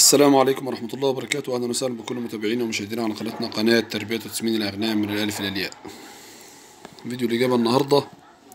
السلام عليكم ورحمة الله وبركاته أهلا وسهلا بكل متابعينا ومشاهدينا على قناتنا قناة تربية وتسمين الأغنام من الألف إلى الياء فيديو الإجابة النهاردة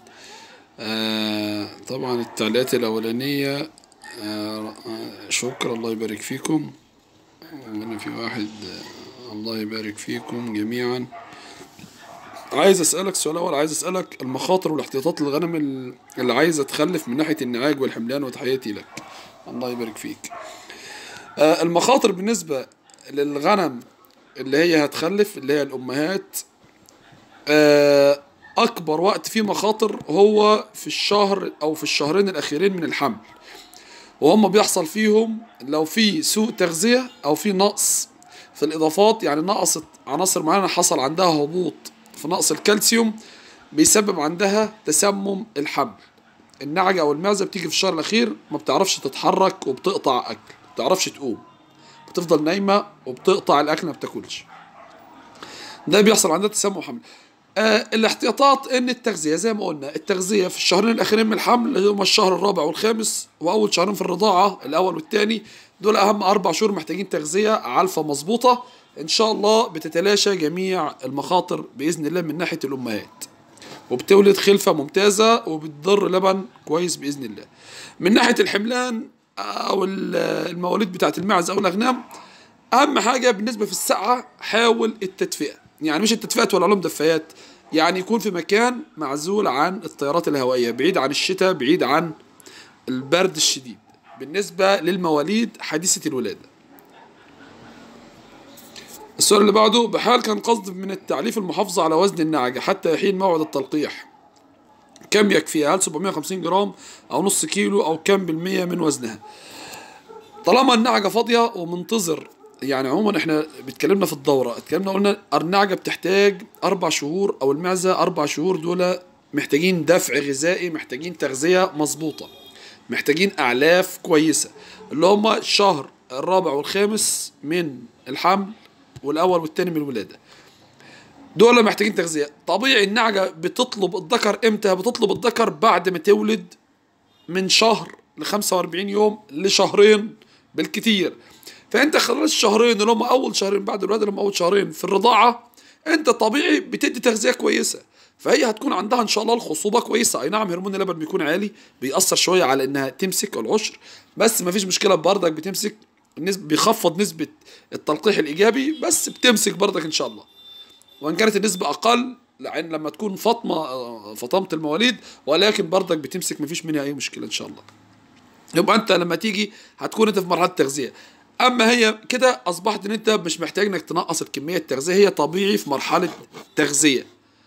آه طبعا التعليقات الأولانية آه آه، شكرا الله يبارك فيكم وهنا في واحد آه الله يبارك فيكم جميعا عايز أسألك سؤال أول عايز أسألك المخاطر والاحتياطات للغنم ال- اللي عايزة تخلف من ناحية النعاج والحملان وتحياتي لك الله يبارك فيك آه، المخاطر بالنسبة للغنم اللي هي هتخلف اللي هي الأمهات آه، أكبر وقت فيه مخاطر هو في الشهر أو في الشهرين الأخيرين من الحمل وهم بيحصل فيهم لو في سوء تغذية أو في نقص في الإضافات يعني نقصت عناصر معينة حصل عندها هبوط في نقص الكالسيوم بيسبب عندها تسمم الحمل النعجة أو المعزة بتيجي في الشهر الأخير ما بتعرفش تتحرك وبتقطع أكل ما بتعرفش تقوم بتفضل نايمة وبتقطع الأكل ما بتاكلش ده بيحصل عندها تسمم حمل آه الاحتياطات ان التغذيه زي ما قلنا التغذيه في الشهرين الاخيرين من الحمل اللي هما الشهر الرابع والخامس واول شهرين في الرضاعه الاول والثاني دول اهم اربع شهور محتاجين تغذيه علفه مظبوطه ان شاء الله بتتلاشى جميع المخاطر باذن الله من ناحيه الامهات وبتولد خلفة ممتازة وبتضر لبن كويس بإذن الله من ناحية الحملان أو ال- المواليد بتاعت الماعز أو الأغنام أهم حاجة بالنسبة في السقعة حاول التدفئة يعني مش التدفئة ولا لهم دفايات يعني يكون في مكان معزول عن التيارات الهوائية بعيد عن الشتاء بعيد عن البرد الشديد بالنسبة للمواليد حديثة الولادة السؤال اللي بعده بحال كان قصد من التعليف المحافظة على وزن النعجة حتى يحين موعد التلقيح كم يكفيها هل 750 جرام أو نص كيلو أو كم بالمية من وزنها طالما النعجة فاضية ومنتظر يعني عموما احنا بتكلمنا في الدورة اتكلمنا قلنا النعجة بتحتاج أربع شهور أو المعزة أربع شهور دول محتاجين دفع غذائي محتاجين تغذية مظبوطة محتاجين أعلاف كويسة اللي هما الشهر الرابع والخامس من الحمل والأول والتاني من الولادة دول محتاجين تغذية طبيعي النعجة بتطلب الذكر امتى بتطلب الذكر بعد ما تولد من شهر ل 45 يوم لشهرين بالكتير فانت خلال الشهرين اللي هم اول شهرين بعد الولاده اللي هم اول شهرين في الرضاعه انت طبيعي بتدي تغذيه كويسه فهي هتكون عندها ان شاء الله الخصوبه كويسه اي نعم هرمون اللبن بيكون عالي بيأثر شويه على انها تمسك العشر بس مفيش مشكله بردك بتمسك النسبة بيخفض نسبه التلقيح الايجابي بس بتمسك بردك ان شاء الله وان كانت النسبه اقل لان لما تكون فاطمه آه، فاطمه المواليد ولكن بردك بتمسك مفيش منها اي مشكله ان شاء الله يبقى انت لما تيجي هتكون انت في مرحله تغذيه اما هي كده اصبحت ان انت مش محتاج انك تنقص الكميه التغذيه هي طبيعي في مرحله تغذيه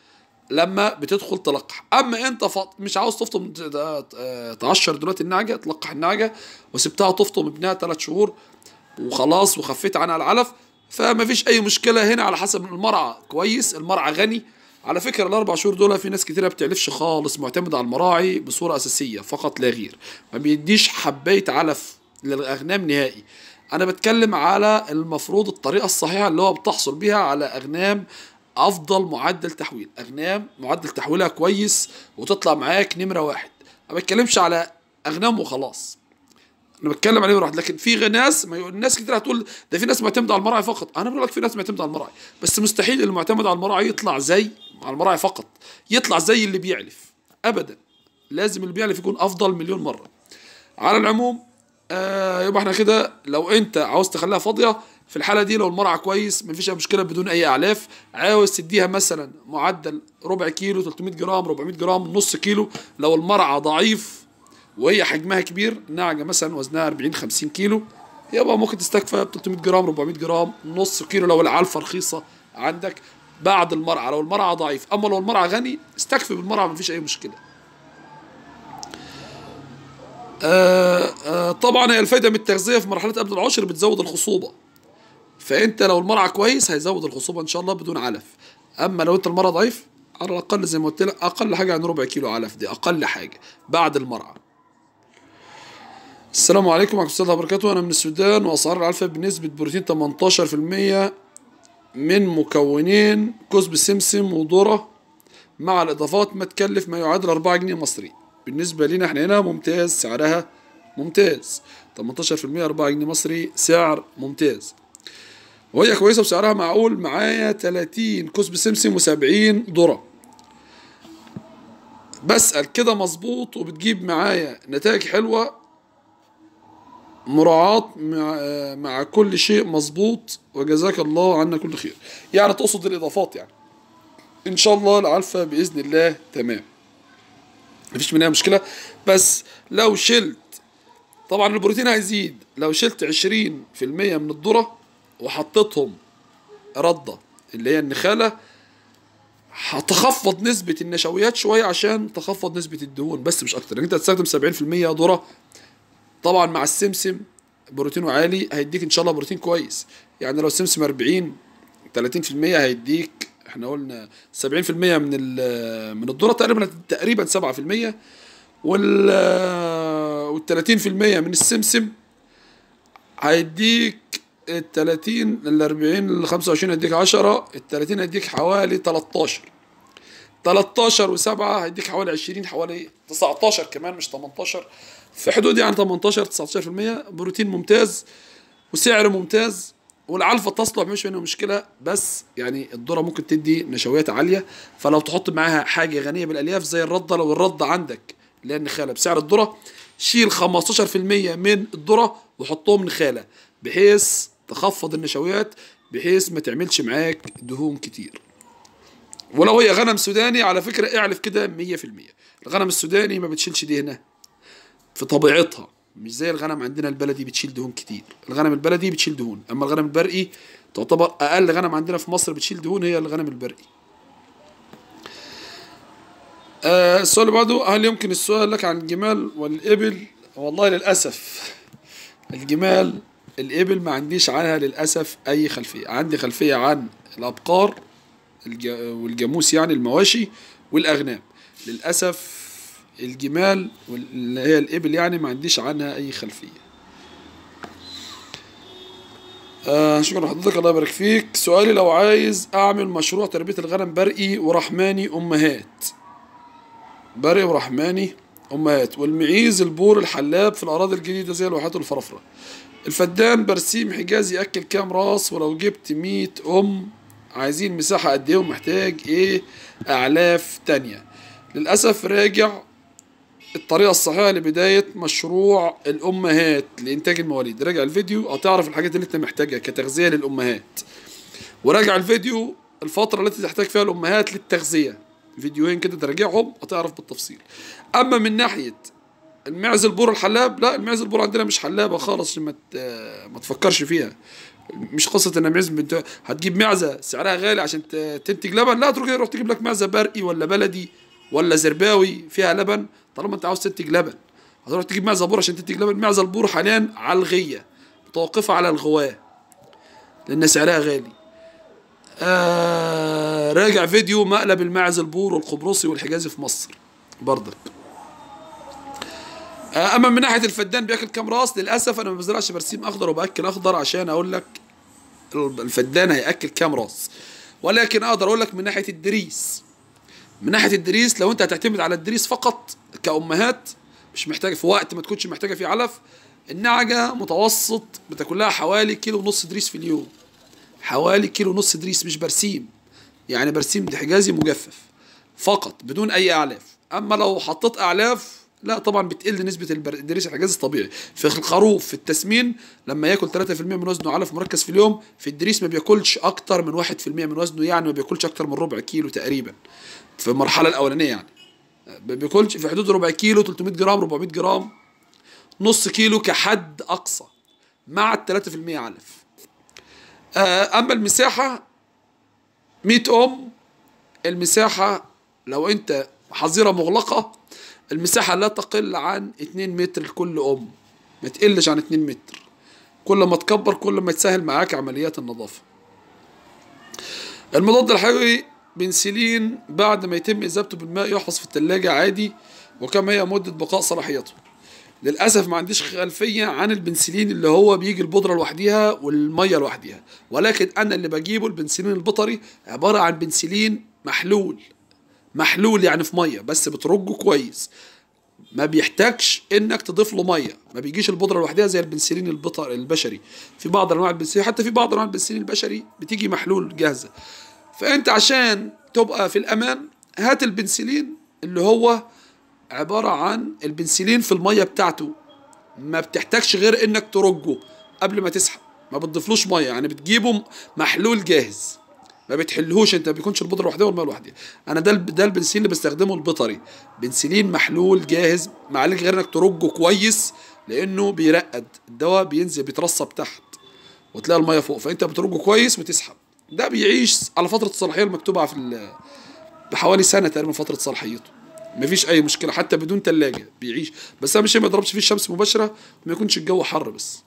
لما بتدخل تلقح اما انت فط... مش عاوز تفطم ت- ت- تقشر دلوقتي النعجه تلقح النعجه وسبتها تفطم ابنها ثلاث شهور وخلاص وخفيت عنها العلف فما فيش اي مشكله هنا على حسب المرعى كويس المرعى غني على فكره الاربع شهور دول في ناس كتيره بتعلفش خالص معتمده على المراعي بصوره اساسيه فقط لا غير ما بيديش حبايه علف للاغنام نهائي انا بتكلم على المفروض الطريقه الصحيحه اللي هو بتحصل بيها على اغنام افضل معدل تحويل اغنام معدل تحويلها كويس وتطلع معاك نمره واحد ما بتكلمش على اغنام وخلاص انا بتكلم عليه واحد لكن في ناس ما يقول- الناس كتير هتقول ده في ناس معتمده على المراعي فقط انا بقول لك في ناس معتمده على المراعي بس مستحيل اللي معتمد على المراعي يطلع زي على المراعي فقط يطلع زي اللي بيعلف ابدا لازم اللي بيعلف يكون افضل مليون مره على العموم آه يبقى احنا كده لو انت عاوز تخليها فاضيه في الحاله دي لو المرعى كويس مفيش اي مشكله بدون اي اعلاف عاوز تديها مثلا معدل ربع كيلو 300 جرام 400 جرام نص كيلو لو المرعى ضعيف وهي حجمها كبير نعجه مثلا وزنها 40 50 كيلو يبقى ممكن تستكفى ب 300 جرام 400 جرام نص كيلو لو العلفه رخيصه عندك بعد المرعى لو المرعى ضعيف اما لو المرعى غني استكفي بالمرعى مفيش اي مشكله آه آه طبعا هي الفايده من التغذيه في مرحله قبل العشر بتزود الخصوبه فانت لو المرعى كويس هيزود الخصوبه ان شاء الله بدون علف اما لو انت المرعى ضعيف على الاقل زي ما قلت لك اقل حاجه عن ربع كيلو علف دي اقل حاجه بعد المرعى السلام عليكم ورحمه الله وبركاته انا من السودان واسعار العلفه بنسبه بروتين 18% من مكونين كزب سمسم وذره مع الاضافات ما تكلف ما يعادل 4 جنيه مصري بالنسبه لنا احنا هنا ممتاز سعرها ممتاز 18% 4 جنيه مصري سعر ممتاز وهي كويسة وسعرها معقول معايا 30 كسب سمسم و70 ذرة بسأل كده مظبوط وبتجيب معايا نتائج حلوة مراعاة مع, مع كل شيء مظبوط وجزاك الله عنا كل خير يعني تقصد الإضافات يعني إن شاء الله العلفة بإذن الله تمام مفيش منها مشكلة بس لو شلت طبعا البروتين هيزيد لو شلت عشرين في المية من الذرة وحطيتهم ردة اللي هي النخالة هتخفض نسبة النشويات شوية عشان تخفض نسبة الدهون بس مش أكتر انت هتستخدم سبعين في المية ذرة طبعا مع السمسم بروتينه عالي هيديك ان شاء الله بروتين كويس يعني لو السمسم 40 30% هيديك احنا قلنا 70% من ال من الذره تقريبا تقريبا 7% وال وال 30% من السمسم هيديك ال 30 ال 40 ال 25 هيديك 10 ال 30 هيديك حوالي 13 13 و7 هيديك حوالي 20 حوالي 19 كمان مش 18 في حدود يعني 18 19% بروتين ممتاز وسعر ممتاز والعلفة تصلح مش منها مشكلة بس يعني الذرة ممكن تدي نشويات عالية فلو تحط معاها حاجة غنية بالألياف زي الردة لو الردة عندك اللي هي النخالة بسعر الذرة شيل 15% من الذرة وحطهم نخالة بحيث تخفض النشويات بحيث ما تعملش معاك دهون كتير ولو هي غنم سوداني على فكرة اعلف كده 100% الغنم السوداني ما بتشيلش دهنة في طبيعتها مش زي الغنم عندنا البلدي بتشيل دهون كتير الغنم البلدي بتشيل دهون اما الغنم البرقي تعتبر اقل غنم عندنا في مصر بتشيل دهون هي الغنم البرقي آه السؤال اللي بعده هل يمكن السؤال لك عن الجمال والإبل والله للأسف الجمال الإبل ما عنديش عنها للأسف أي خلفية عندي خلفية عن الأبقار الج... والجاموس يعني المواشي والأغنام للأسف الجمال اللي هي الإبل يعني ما عنديش عنها أي خلفية آه شكرا لحضرتك الله يبارك فيك سؤالي لو عايز أعمل مشروع تربية الغنم برقي ورحماني أمهات برقي ورحماني أمهات والمعيز البور الحلاب في الأراضي الجديدة زي الواحات والفرافرة الفدان برسيم حجازي يأكل كام راس ولو جبت مية أم عايزين مساحة قد إيه ومحتاج إيه أعلاف تانية للأسف راجع الطريقة الصحيحة لبداية مشروع الأمهات لإنتاج المواليد راجع الفيديو هتعرف الحاجات اللي أنت محتاجها كتغذية للأمهات وراجع الفيديو الفترة التي تحتاج فيها الأمهات للتغذية فيديوهين كده تراجعهم هتعرف بالتفصيل أما من ناحية المعز البور الحلاب لا المعز البور عندنا مش حلابة خالص ما ما تفكرش فيها مش قصة ان معز بنت هتجيب معزة سعرها غالي عشان تنتج لبن لا تروح تروح تجيب لك معزة برقي ولا بلدي ولا زرباوي فيها لبن طالما انت عاوز تنتج لبن هتروح تجيب معزة بور عشان تنتج لبن معزة البور حاليا على الغية متوقفة على الغواة لأن سعرها غالي آه راجع فيديو مقلب الماعز البور والقبرصي والحجازي في مصر برضك آه اما من ناحيه الفدان بياكل كام راس للاسف انا ما بزرعش برسيم اخضر وباكل اخضر عشان اقول لك الفدان هياكل كام راس ولكن اقدر اقول لك من ناحيه الدريس من ناحيه الدريس لو انت هتعتمد على الدريس فقط كامهات مش محتاجه في وقت ما تكونش محتاجه فيه علف النعجه متوسط بتاكل لها حوالي كيلو ونص دريس في اليوم حوالي كيلو ونص دريس مش برسيم يعني برسيم حجازي مجفف فقط بدون اي اعلاف اما لو حطيت اعلاف لا طبعا بتقل نسبة الدريس الحجازي الطبيعي في الخروف في التسمين لما ياكل 3% من وزنه علف مركز في اليوم في الدريس ما بياكلش اكتر من 1% من وزنه يعني ما بياكلش اكتر من ربع كيلو تقريبا في المرحلة الاولانية يعني ما بياكلش في حدود ربع كيلو 300 جرام 400 جرام نص كيلو كحد اقصى مع ال 3% علف اما المساحة 100 ام المساحة لو انت حظيرة مغلقة المساحة لا تقل عن 2 متر لكل ام ما تقلش عن 2 متر كل ما تكبر كل ما تسهل معاك عمليات النظافة المضاد الحيوي بنسلين بعد ما يتم إذابته بالماء يحفظ في الثلاجة عادي وكم هي مدة بقاء صلاحيته للأسف ما عنديش خلفية عن البنسلين اللي هو بيجي البودرة لوحديها والمية لوحديها ولكن أنا اللي بجيبه البنسلين البطري عبارة عن بنسلين محلول محلول يعني في مية بس بترجه كويس ما بيحتاجش انك تضيف له ميه ما بيجيش البودره لوحدها زي البنسلين البطر البشري في بعض انواع البنسلين حتى في بعض انواع البنسلين البشري بتيجي محلول جاهزه فانت عشان تبقى في الامان هات البنسلين اللي هو عباره عن البنسلين في الميه بتاعته ما بتحتاجش غير انك ترجه قبل ما تسحب ما بتضيفلوش ميه يعني بتجيبه محلول جاهز ما بتحلهوش انت ما بيكونش البودره لوحدها والميه لوحدها انا ده الب- ده البنسلين اللي بستخدمه البيطري بنسلين محلول جاهز ما عليك غير انك ترجه كويس لانه بيرقد الدواء بينزل بيترسب تحت وتلاقي الميه فوق فانت بترجه كويس وتسحب ده بيعيش على فتره الصلاحيه المكتوبه في ال- بحوالي سنه تقريبا فتره صلاحيته مفيش اي مشكله حتى بدون تلاجة بيعيش بس اهم شيء ما يضربش فيه الشمس مباشره وما يكونش الجو حر بس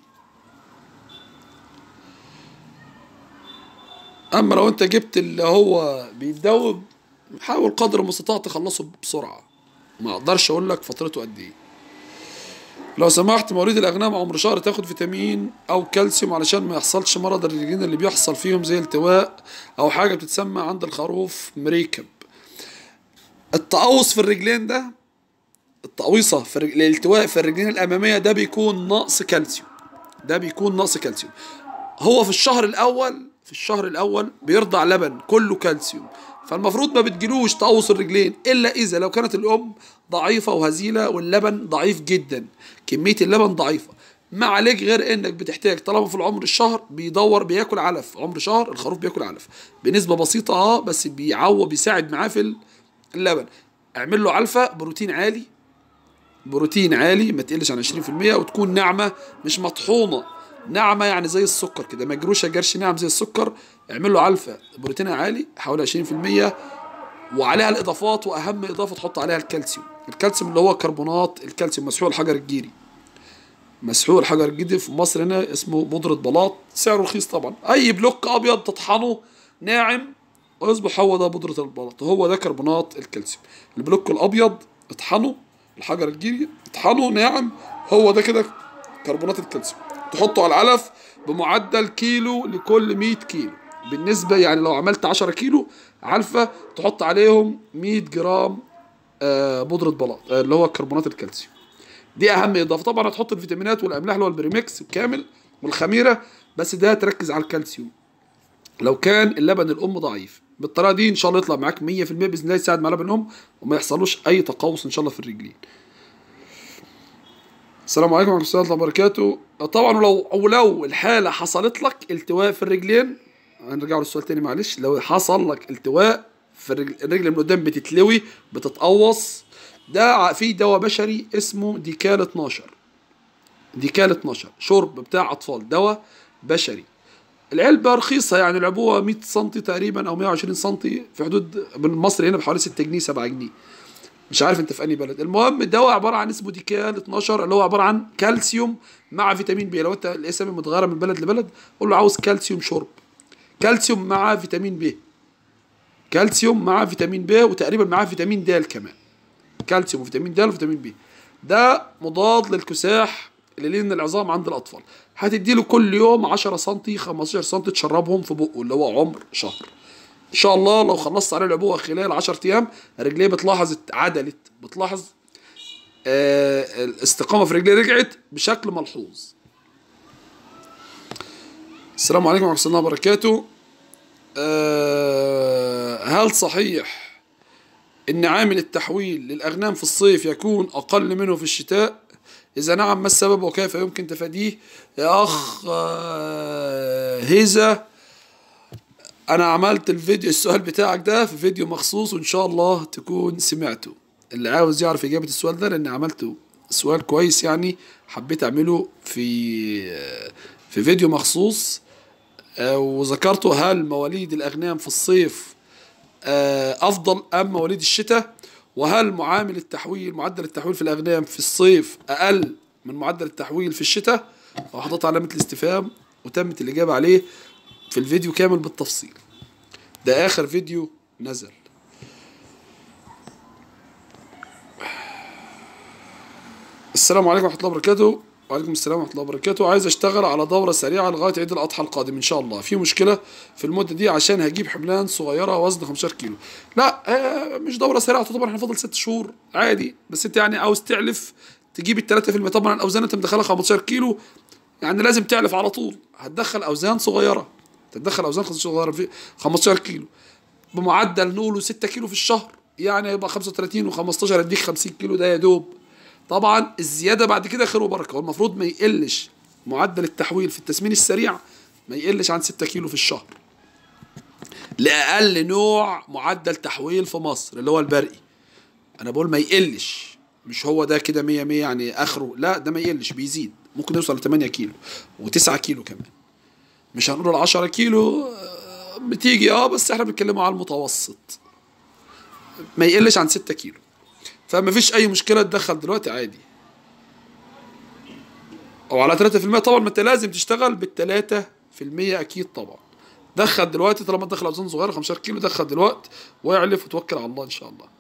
اما لو انت جبت اللي هو بيتدوب حاول قدر المستطاع تخلصه بسرعه ما اقدرش اقول لك فترته قد ايه لو سمحت مواليد الاغنام عمر شهر تاخد فيتامين او كالسيوم علشان ما يحصلش مرض الرجلين اللي بيحصل فيهم زي التواء او حاجه بتتسمى عند الخروف مريكب التقوس في الرجلين ده التقويصه في الرجل... الالتواء في الرجلين الاماميه ده بيكون نقص كالسيوم ده بيكون نقص كالسيوم هو في الشهر الاول في الشهر الاول بيرضع لبن كله كالسيوم فالمفروض ما بتجيلوش تقوس الرجلين الا اذا لو كانت الام ضعيفه وهزيله واللبن ضعيف جدا كميه اللبن ضعيفه ما عليك غير انك بتحتاج طالما في العمر الشهر بيدور بياكل علف عمر شهر الخروف بياكل علف بنسبه بسيطه اه بس بيعوض بيساعد معاه في اللبن اعمل له علفه بروتين عالي بروتين عالي ما تقلش عن 20% وتكون ناعمه مش مطحونه ناعمه يعني زي السكر كده مجروشه جرش ناعم زي السكر اعمل له علفه بروتينها عالي حوالي 20% وعليها الاضافات واهم اضافه تحط عليها الكالسيوم الكالسيوم اللي هو كربونات الكالسيوم مسحوق الحجر الجيري مسحوق الحجر الجيري في مصر هنا اسمه بودرة بلاط سعره رخيص طبعا اي بلوك ابيض تطحنه ناعم ويصبح هو ده بودرة البلاط هو ده كربونات الكالسيوم البلوك الابيض اطحنه الحجر الجيري اطحنه ناعم هو ده كده كربونات الكالسيوم تحطه على العلف بمعدل كيلو لكل 100 كيلو بالنسبة يعني لو عملت 10 كيلو علفة تحط عليهم 100 جرام آه، بودرة بلاط آه، اللي هو كربونات الكالسيوم دي أهم إضافة طبعا هتحط الفيتامينات والأملاح اللي هو البريمكس الكامل والخميرة بس ده تركز على الكالسيوم لو كان اللبن الأم ضعيف بالطريقة دي إن شاء الله يطلع معاك 100% بإذن الله يساعد مع لبن الأم وما يحصلوش أي تقوس إن شاء الله في الرجلين السلام عليكم ورحمة الله وبركاته طبعا ولو ولو الحالة حصلت لك التواء في الرجلين هنرجع للسؤال تاني معلش لو حصل لك التواء في الرجل, الرجل من قدام بتتلوي بتتقوص ده ع- في دواء بشري اسمه ديكال 12 ديكال 12 شرب بتاع اطفال دواء بشري العلبة رخيصة يعني العبوة 100 سم تقريبا او 120 سم في حدود بالمصري هنا بحوالي 6 جنيه 7 جنيه مش عارف انت في انهي بلد المهم الدواء عباره عن اسمه ديكال 12 اللي هو عباره عن كالسيوم مع فيتامين بي لو انت الاسم متغيره من بلد لبلد قول له عاوز كالسيوم شرب كالسيوم مع فيتامين بي كالسيوم مع فيتامين بي وتقريبا معاه فيتامين د كمان كالسيوم وفيتامين د وفيتامين بي ده مضاد للكساح اللي لين العظام عند الاطفال هتديله كل يوم 10 سم 15 سم تشربهم في بقه اللي هو عمر شهر ان شاء الله لو خلصت عليه العبوه خلال 10 ايام رجليه بتلاحظ اتعدلت بتلاحظ آه الاستقامه في رجليه رجعت بشكل ملحوظ السلام عليكم ورحمه الله وبركاته آه هل صحيح ان عامل التحويل للاغنام في الصيف يكون اقل منه في الشتاء اذا نعم ما السبب وكيف يمكن تفاديه يا اخ آه هيزه انا عملت الفيديو السؤال بتاعك ده في فيديو مخصوص وان شاء الله تكون سمعته اللي عاوز يعرف اجابة السؤال ده لان عملته سؤال كويس يعني حبيت اعمله في في فيديو مخصوص آه، وذكرته هل مواليد الاغنام في الصيف آه، افضل ام مواليد الشتاء وهل معامل التحويل معدل التحويل في الاغنام في الصيف اقل من معدل التحويل في الشتاء وحطيت علامة الاستفهام وتمت الاجابة عليه في الفيديو كامل بالتفصيل ده اخر فيديو نزل السلام عليكم ورحمة الله وبركاته وعليكم السلام ورحمة الله وبركاته عايز اشتغل على دورة سريعة لغاية عيد الأضحى القادم إن شاء الله في مشكلة في المدة دي عشان هجيب حملان صغيرة وزن 15 كيلو لا آه مش دورة سريعة طبعا احنا فاضل ست شهور عادي بس انت يعني عاوز تعلف تجيب التلاتة في المية طبعا الأوزان انت مدخلها 15 كيلو يعني لازم تعلف على طول هتدخل أوزان صغيرة تدخل أوزان 15 صغيرة في 15 كيلو بمعدل نقوله 6 كيلو في الشهر يعني يبقى 35 و15 اديك 50 كيلو ده يا دوب طبعا الزياده بعد كده خير وبركه والمفروض ما يقلش معدل التحويل في التسمين السريع ما يقلش عن 6 كيلو في الشهر لاقل نوع معدل تحويل في مصر اللي هو البرقي انا بقول ما يقلش مش هو ده كده 100 100 يعني اخره لا ده ما يقلش بيزيد ممكن يوصل ل 8 كيلو و9 كيلو كمان مش هنقول ال 10 كيلو آه، بتيجي اه بس احنا بنتكلموا على المتوسط ما يقلش عن 6 كيلو فما فيش اي مشكله تدخل دلوقتي عادي او على 3% طبعا ما انت لازم تشتغل بال 3% اكيد طبعا دخل دلوقتي طالما تدخل اوزان صغيره 15 كيلو دخل دلوقتي واعلف وتوكل على الله ان شاء الله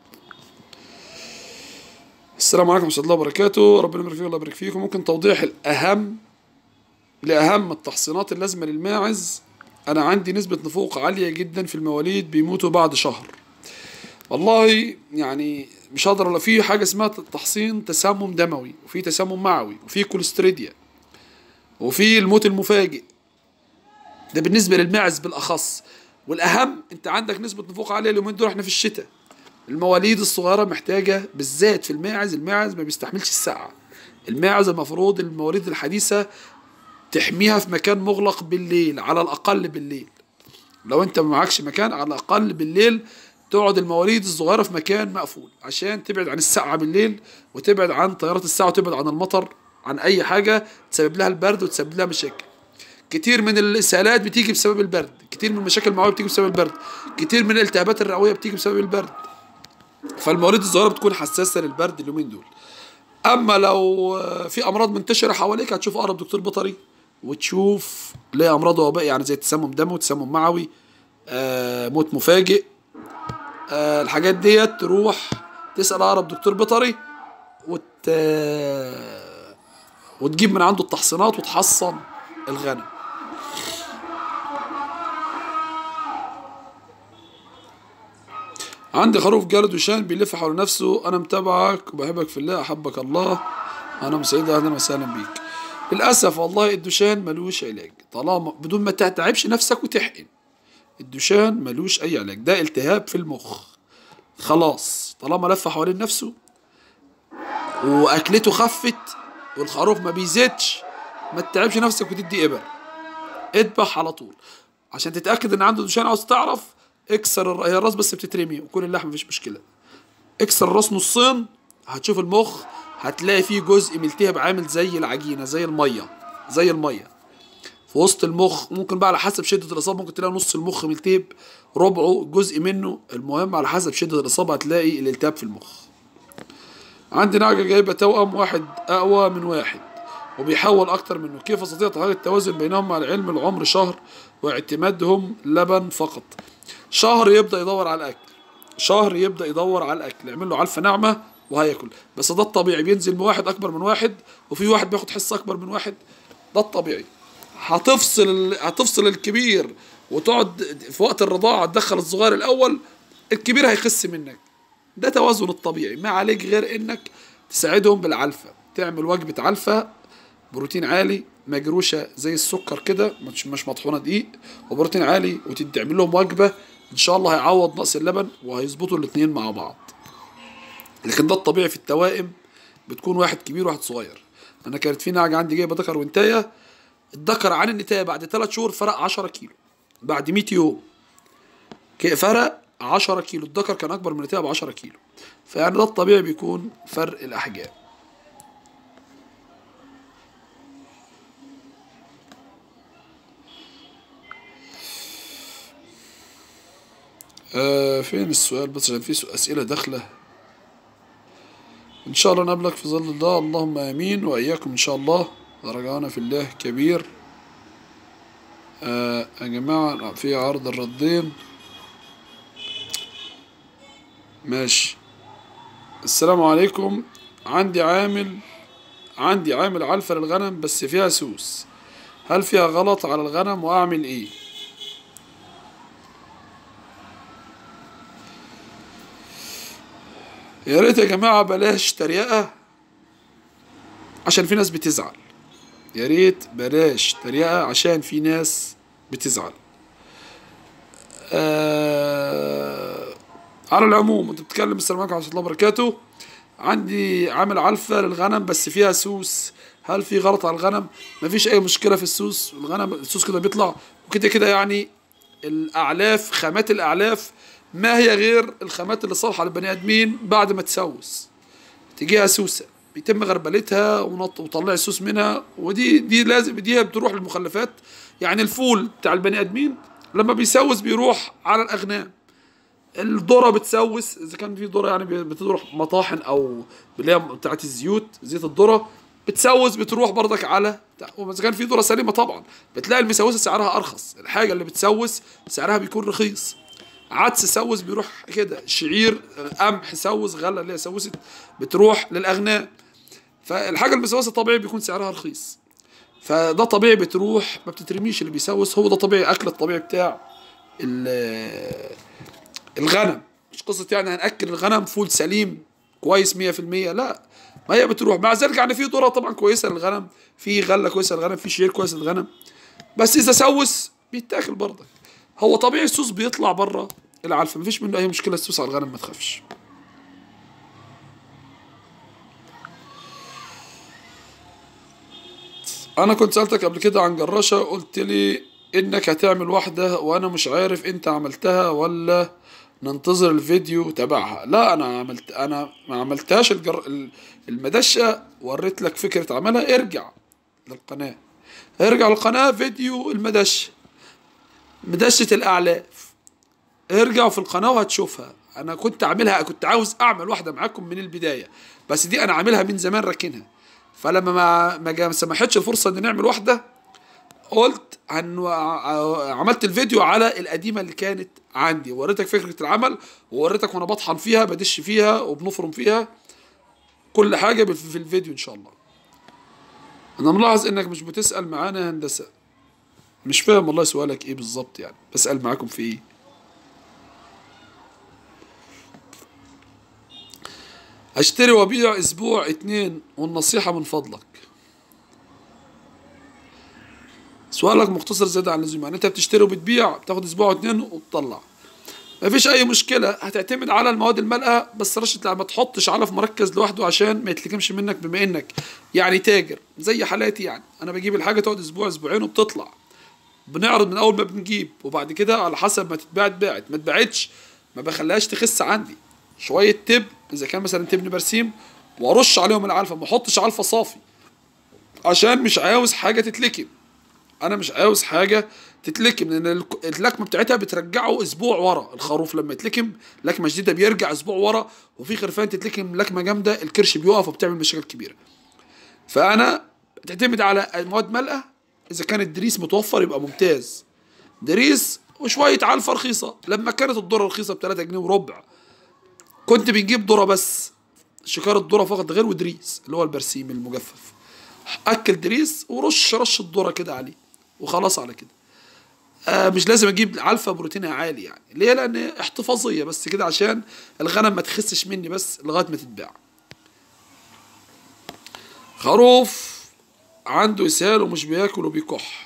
السلام عليكم ورحمه الله وبركاته ربنا يبارك فيكم الله يبارك فيكم ممكن توضيح الاهم لاهم التحصينات اللازمه للماعز انا عندي نسبه نفوق عاليه جدا في المواليد بيموتوا بعد شهر والله يعني مش هقدر ولا في حاجه اسمها تحصين تسمم دموي وفي تسمم معوي وفي كوليستريديا وفي الموت المفاجئ ده بالنسبه للماعز بالاخص والاهم انت عندك نسبه نفوق عاليه اليومين دول احنا في الشتاء المواليد الصغيره محتاجه بالذات في الماعز الماعز ما بيستحملش السقعه الماعز المفروض المواليد الحديثه تحميها في مكان مغلق بالليل على الاقل بالليل لو انت ما معكش مكان على الاقل بالليل تقعد المواليد الصغيره في مكان مقفول عشان تبعد عن السقعه بالليل وتبعد عن تيارات السقعه وتبعد عن المطر عن اي حاجه تسبب لها البرد وتسبب لها مشاكل كتير من الاسهالات بتيجي بسبب البرد كتير من المشاكل المعويه بتيجي بسبب البرد كتير من الالتهابات الرئويه بتيجي بسبب البرد فالمواليد الصغيره بتكون حساسه للبرد اليومين دول اما لو في امراض منتشره حواليك هتشوف اقرب دكتور بيطري وتشوف ليه امراض وباء يعني زي تسمم دموي تسمم معوي آه موت مفاجئ آه الحاجات ديت تروح تسال اقرب دكتور بيطري وت وتجيب من عنده التحصينات وتحصن الغنم عندي خروف جلد وشان بيلف حول نفسه انا متابعك وبحبك في الله احبك الله انا مسعود اهلا وسهلا بيك للاسف والله الدشان ملوش علاج طالما بدون ما تتعبش نفسك وتحقن الدشان ملوش اي علاج ده التهاب في المخ خلاص طالما لف حوالين نفسه واكلته خفت والخروف ما بيزيدش ما تتعبش نفسك وتدي ابر اذبح على طول عشان تتاكد ان عنده دشان عاوز تعرف اكسر الر- هي الراس بس بتترمي وكل اللحم مفيش مشكله اكسر الراس نصين هتشوف المخ هتلاقي فيه جزء ملتهب عامل زي العجينه زي الميه زي الميه في وسط المخ ممكن بقى على حسب شده الاصابه ممكن تلاقي نص المخ ملتهب ربعه جزء منه المهم على حسب شده الاصابه هتلاقي الالتهاب في المخ عندي نعجه جايبه توأم واحد اقوى من واحد وبيحول اكتر منه كيف استطيع تحقيق التوازن بينهم مع العلم العمر شهر واعتمادهم لبن فقط شهر يبدا يدور على الاكل شهر يبدا يدور على الاكل يعمل له علفه ناعمه وهياكل بس ده الطبيعي بينزل من واحد اكبر من واحد وفي واحد بياخد حصه اكبر من واحد ده الطبيعي هتفصل هتفصل الكبير وتقعد في وقت الرضاعه تدخل الصغير الاول الكبير هيخس منك ده توازن الطبيعي ما عليك غير انك تساعدهم بالعلفه تعمل وجبه علفه بروتين عالي مجروشه زي السكر كده مش مش مطحونه دقيق وبروتين عالي وتعمل لهم وجبه ان شاء الله هيعوض نقص اللبن وهيظبطوا الاثنين مع بعض لكن ده الطبيعي في التوائم بتكون واحد كبير وواحد صغير انا كانت في نعجه عندي جايبه ذكر وانتايه الذكر عن النتايه بعد ثلاث شهور فرق 10 كيلو بعد 100 يوم ك- فرق 10 كيلو الذكر كان اكبر من النتايه ب 10 كيلو فيعني ده الطبيعي بيكون فرق الاحجام آه فين السؤال بس عشان في سو- أسئلة داخلة إن شاء الله نقابلك في ظل الله اللهم آمين وإياكم إن شاء الله رجعنا في الله كبير آه يا جماعة في عرض الردين ماشي السلام عليكم عندي عامل عندي عامل علفة للغنم بس فيها سوس هل فيها غلط على الغنم واعمل ايه يا ريت يا جماعة بلاش تريقة عشان في ناس بتزعل يا ريت بلاش تريقة عشان في ناس بتزعل آه على العموم انت بتتكلم السلام عليكم ورحمة الله وبركاته عندي عامل علفة للغنم بس فيها سوس هل في غلط على الغنم مفيش اي مشكلة في السوس الغنم السوس كده بيطلع وكده كده يعني الاعلاف خامات الاعلاف ما هي غير الخامات اللي صالحة للبني ادمين بعد ما تسوس تجيها سوسة بيتم غربلتها ونط وطلع السوس منها ودي دي لازم دي بتروح للمخلفات يعني الفول بتاع البني ادمين لما بيسوس بيروح على الاغنام الذره بتسوس اذا كان في ذره يعني بتروح مطاحن او اللي هي بتاعت الزيوت زيت الذره بتسوس بتروح برضك على واذا كان في ذره سليمه طبعا بتلاقي المسوسه سعرها ارخص الحاجه اللي بتسوس سعرها بيكون رخيص عدس سوس بيروح كده شعير قمح سوس غله اللي هي سوست بتروح للاغنام فالحاجه المسوسه طبيعي بيكون سعرها رخيص فده طبيعي بتروح ما بتترميش اللي بيسوس هو ده طبيعي اكل الطبيعي بتاع الغنم مش قصه يعني هناكل الغنم فول سليم كويس 100% لا ما هي بتروح مع ذلك يعني في ذره طبعا كويسه للغنم في غله كويسه للغنم في شعير كويس للغنم بس اذا سوس بيتاكل برضك هو طبيعي السوس بيطلع بره العلفه مفيش منه اي مشكله السوس على الغنم ما تخافش انا كنت سالتك قبل كده عن جراشه قلت لي انك هتعمل واحده وانا مش عارف انت عملتها ولا ننتظر الفيديو تبعها لا انا عملت انا ما عملتهاش الجر... المدشه وريت لك فكره عملها ارجع للقناه ارجع للقناه فيديو المدشه مدشه الاعلاف ارجعوا في القناه وهتشوفها انا كنت عاملها كنت عاوز اعمل واحده معاكم من البدايه بس دي انا عاملها من زمان راكنها فلما ما ما سمحتش الفرصه ان نعمل واحده قلت عن عملت الفيديو على القديمه اللي كانت عندي وريتك فكره العمل ووريتك وانا بطحن فيها بدش فيها وبنفرم فيها كل حاجه في الفيديو ان شاء الله انا ملاحظ انك مش بتسال معانا هندسه مش فاهم والله سؤالك ايه بالظبط يعني بسال معاكم في ايه اشتري وابيع اسبوع اتنين والنصيحة من فضلك سؤالك مختصر زيادة عن اللزوم يعني انت بتشتري وبتبيع بتاخد اسبوع واتنين وتطلع مفيش اي مشكلة هتعتمد على المواد المالئة بس رشة ما تحطش علف مركز لوحده عشان ما يتلكمش منك بما انك يعني تاجر زي حالاتي يعني انا بجيب الحاجة تقعد اسبوع اسبوعين وبتطلع بنعرض من اول ما بنجيب وبعد كده على حسب ما تتباع اتباعت ما اتباعتش ما بخليهاش تخس عندي شوية تب اذا كان مثلا تبن برسيم وارش عليهم العلفة ما احطش علفة صافي عشان مش عاوز حاجة تتلكم انا مش عاوز حاجة تتلكم لان اللكمة بتاعتها بترجعه اسبوع ورا الخروف لما يتلكم لكمة جديدة بيرجع اسبوع ورا وفي خرفان تتلكم لكمة جامدة الكرش بيقف وبتعمل مشاكل كبيرة فانا تعتمد على مواد مالئة اذا كان الدريس متوفر يبقى ممتاز دريس وشوية علفة رخيصة لما كانت الذرة رخيصة ب 3 جنيه وربع كنت بنجيب ذرة بس شكارة ذرة فقط غير ودريس اللي هو البرسيم المجفف اكل دريس ورش رش الذرة كده عليه وخلاص على كده آه مش لازم اجيب علفة بروتينها عالي يعني ليه لان احتفاظية بس كده عشان الغنم ما تخسش مني بس لغاية ما تتباع خروف عنده اسهال ومش بياكل وبيكح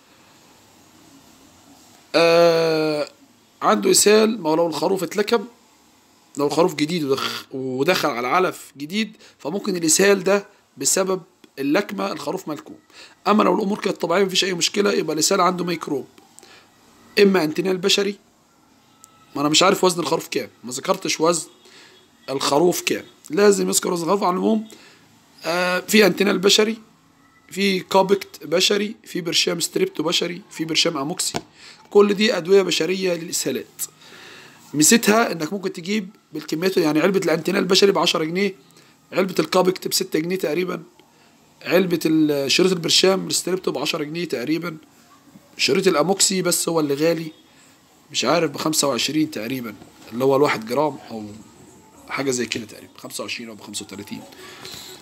آه عنده اسهال ما هو لو الخروف اتلكم لو الخروف جديد ودخ ودخل على علف جديد فممكن الاسهال ده بسبب اللكمه الخروف ملكوم اما لو الامور كانت طبيعيه مفيش اي مشكله يبقى الاسهال عنده ميكروب اما انتنال بشري ما انا مش عارف وزن الخروف كام ما ذكرتش وزن الخروف كام لازم يذكر وزن الخروف على العموم آه في انتنال بشري في كابكت بشري في برشام ستريبتو بشري في برشام اموكسي كل دي ادويه بشريه للاسهالات ميزتها انك ممكن تجيب بالكميات يعني علبه الانتينا البشري ب 10 جنيه علبه الكابكت ب 6 جنيه تقريبا علبه شريط البرشام الستريبتو ب 10 جنيه تقريبا شريط الاموكسي بس هو اللي غالي مش عارف ب 25 تقريبا اللي هو الواحد جرام او حاجه زي كده تقريبا 25 او ب 35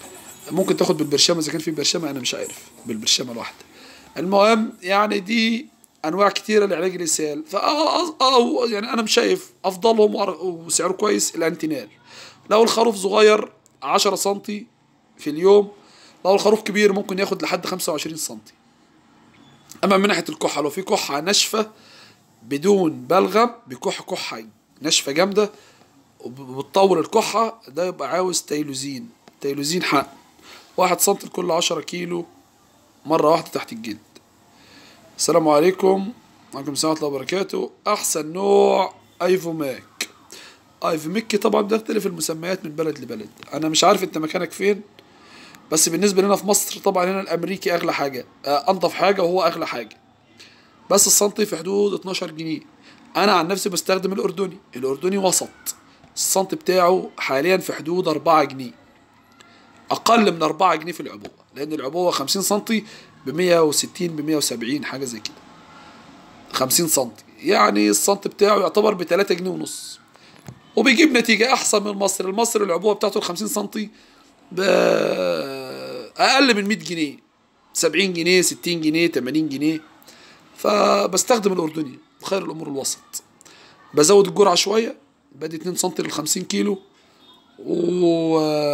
ممكن تاخد بالبرشامه اذا كان في برشامه انا مش عارف بالبرشامه الواحده المهم يعني دي انواع كتيره لعلاج الاسهال فا أو يعني انا مش شايف افضلهم وأر- وسعره كويس الانتينال لو الخروف صغير 10 سم في اليوم لو الخروف كبير ممكن ياخد لحد 25 سم اما من ناحيه الكحه لو في كحه ناشفه بدون بلغم بكح كحه ناشفه جامده وبتطول الكحه ده يبقى عاوز تيلوزين تيلوزين حق واحد سم لكل عشرة كيلو مرة واحدة تحت الجلد السلام عليكم وعليكم السلام ورحمة الله وبركاته أحسن نوع أيفوماك أيفوميك طبعا بتختلف المسميات من بلد لبلد أنا مش عارف أنت مكانك فين بس بالنسبة لنا في مصر طبعا هنا الأمريكي أغلى حاجة آه، أنضف حاجة وهو أغلى حاجة بس السنتي في حدود 12 جنيه أنا عن نفسي بستخدم الأردني الأردني وسط السنتي بتاعه حاليا في حدود 4 جنيه اقل من 4 جنيه في العبوه لان العبوه 50 سم ب 160 ب 170 حاجه زي كده 50 سم يعني السنت بتاعه يعتبر ب 3 جنيه ونص وبيجيب نتيجه احسن من مصر المصري العبوه بتاعته ال 50 سم ب اقل من 100 جنيه 70 جنيه 60 جنيه 80 جنيه فبستخدم الاردني خير الامور الوسط بزود الجرعه شويه بدي 2 سم لل 50 كيلو و...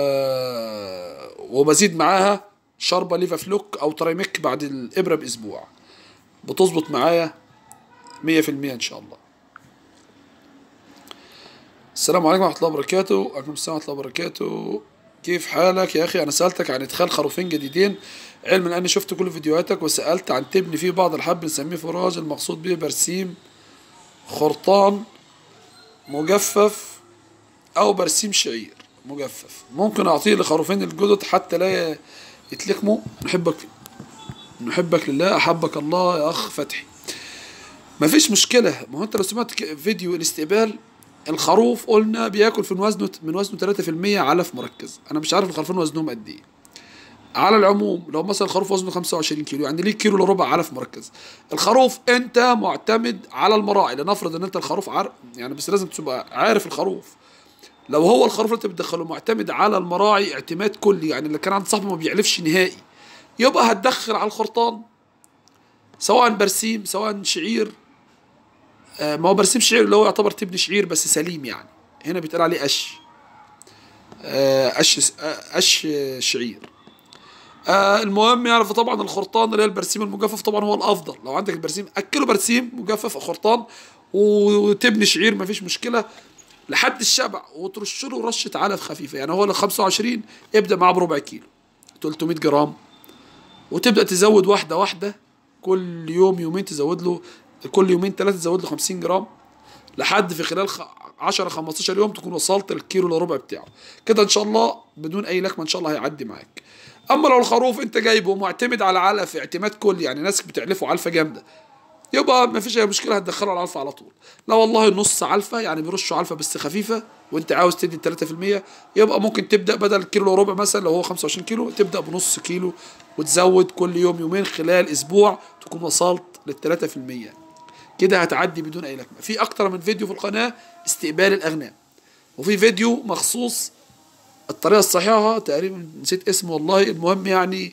وبزيد معاها شربة ليفا فلوك او ترايميك بعد الابرة باسبوع بتظبط معايا مية في المية ان شاء الله السلام عليكم ورحمة الله وبركاته وعليكم السلام ورحمة الله وبركاته كيف حالك يا اخي انا سألتك عن ادخال خروفين جديدين علما اني شفت كل فيديوهاتك وسألت عن تبني فيه بعض الحب نسميه فراج المقصود به برسيم خرطان مجفف او برسيم شعير مجفف ممكن اعطيه لخروفين الجدد حتى لا يتلكموا نحبك نحبك لله احبك الله يا اخ فتحي مفيش مشكله ما هو انت لو سمعت ك- فيديو الاستقبال الخروف قلنا بياكل في وزنه من وزنه 3% علف مركز انا مش عارف الخروفين وزنهم قد ايه على العموم لو مثلا الخروف وزنه 25 كيلو يعني ليه كيلو الا ربع علف مركز الخروف انت معتمد على المراعي لنفرض ان انت الخروف عار يعني بس لازم تبقى عارف الخروف لو هو الخروف اللي انت بتدخله معتمد على المراعي اعتماد كلي يعني اللي كان عند صاحبه ما بيعلفش نهائي يبقى هتدخل على الخرطان سواء برسيم سواء شعير آه، ما هو برسيم شعير اللي هو يعتبر تبني شعير بس سليم يعني هنا بيتقال عليه قش آه، قش آه، قش شعير آه المهم يعني فطبعا الخرطان اللي هي البرسيم المجفف طبعا هو الافضل لو عندك البرسيم اكله برسيم مجفف او خرطان وتبني شعير مفيش مشكله لحد الشبع وترش له رشه علف خفيفه يعني هو ال 25 ابدا معاه بربع كيلو 300 جرام وتبدا تزود واحده واحده كل يوم يومين تزود له كل يومين ثلاثه تزود له 50 جرام لحد في خلال خ- 10 15 يوم تكون وصلت للكيلو الا ربع بتاعه كده ان شاء الله بدون اي لكمه ان شاء الله هيعدي معاك اما لو الخروف انت جايبه معتمد على علف اعتماد كلي يعني ناس بتعلفه علفه جامده يبقى ما فيش اي مشكله هتدخله على العلفه على طول لا والله نص علفه يعني بيرشوا علفه بس خفيفه وانت عاوز تدي 3% يبقى ممكن تبدا بدل كيلو وربع مثلا لو هو 25 كيلو تبدا بنص كيلو وتزود كل يوم يومين خلال اسبوع تكون وصلت لل 3% كده هتعدي بدون اي لكمه في اكتر من فيديو في القناه استقبال الاغنام وفي فيديو مخصوص الطريقه الصحيحه تقريبا نسيت اسمه والله المهم يعني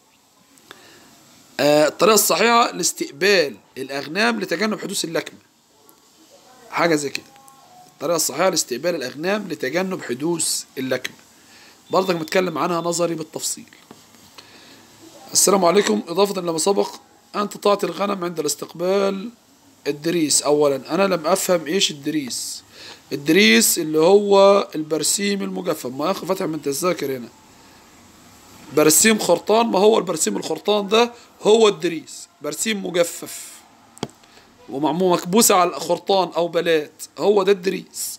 آه، الطريقه الصحيحه لاستقبال الاغنام لتجنب حدوث اللكمه حاجه زي كده الطريقه الصحيحه لاستقبال الاغنام لتجنب حدوث اللكمه برضك متكلم عنها نظري بالتفصيل السلام عليكم إضافة لما سبق أنت تعطي الغنم عند الاستقبال الدريس أولا أنا لم أفهم إيش الدريس الدريس اللي هو البرسيم المجفف ما يا أخي فتح من تذاكر هنا برسيم خرطان ما هو البرسيم الخرطان ده هو الدريس برسيم مجفف ومعمول مكبوسة على خرطان أو بلات هو ده الدريس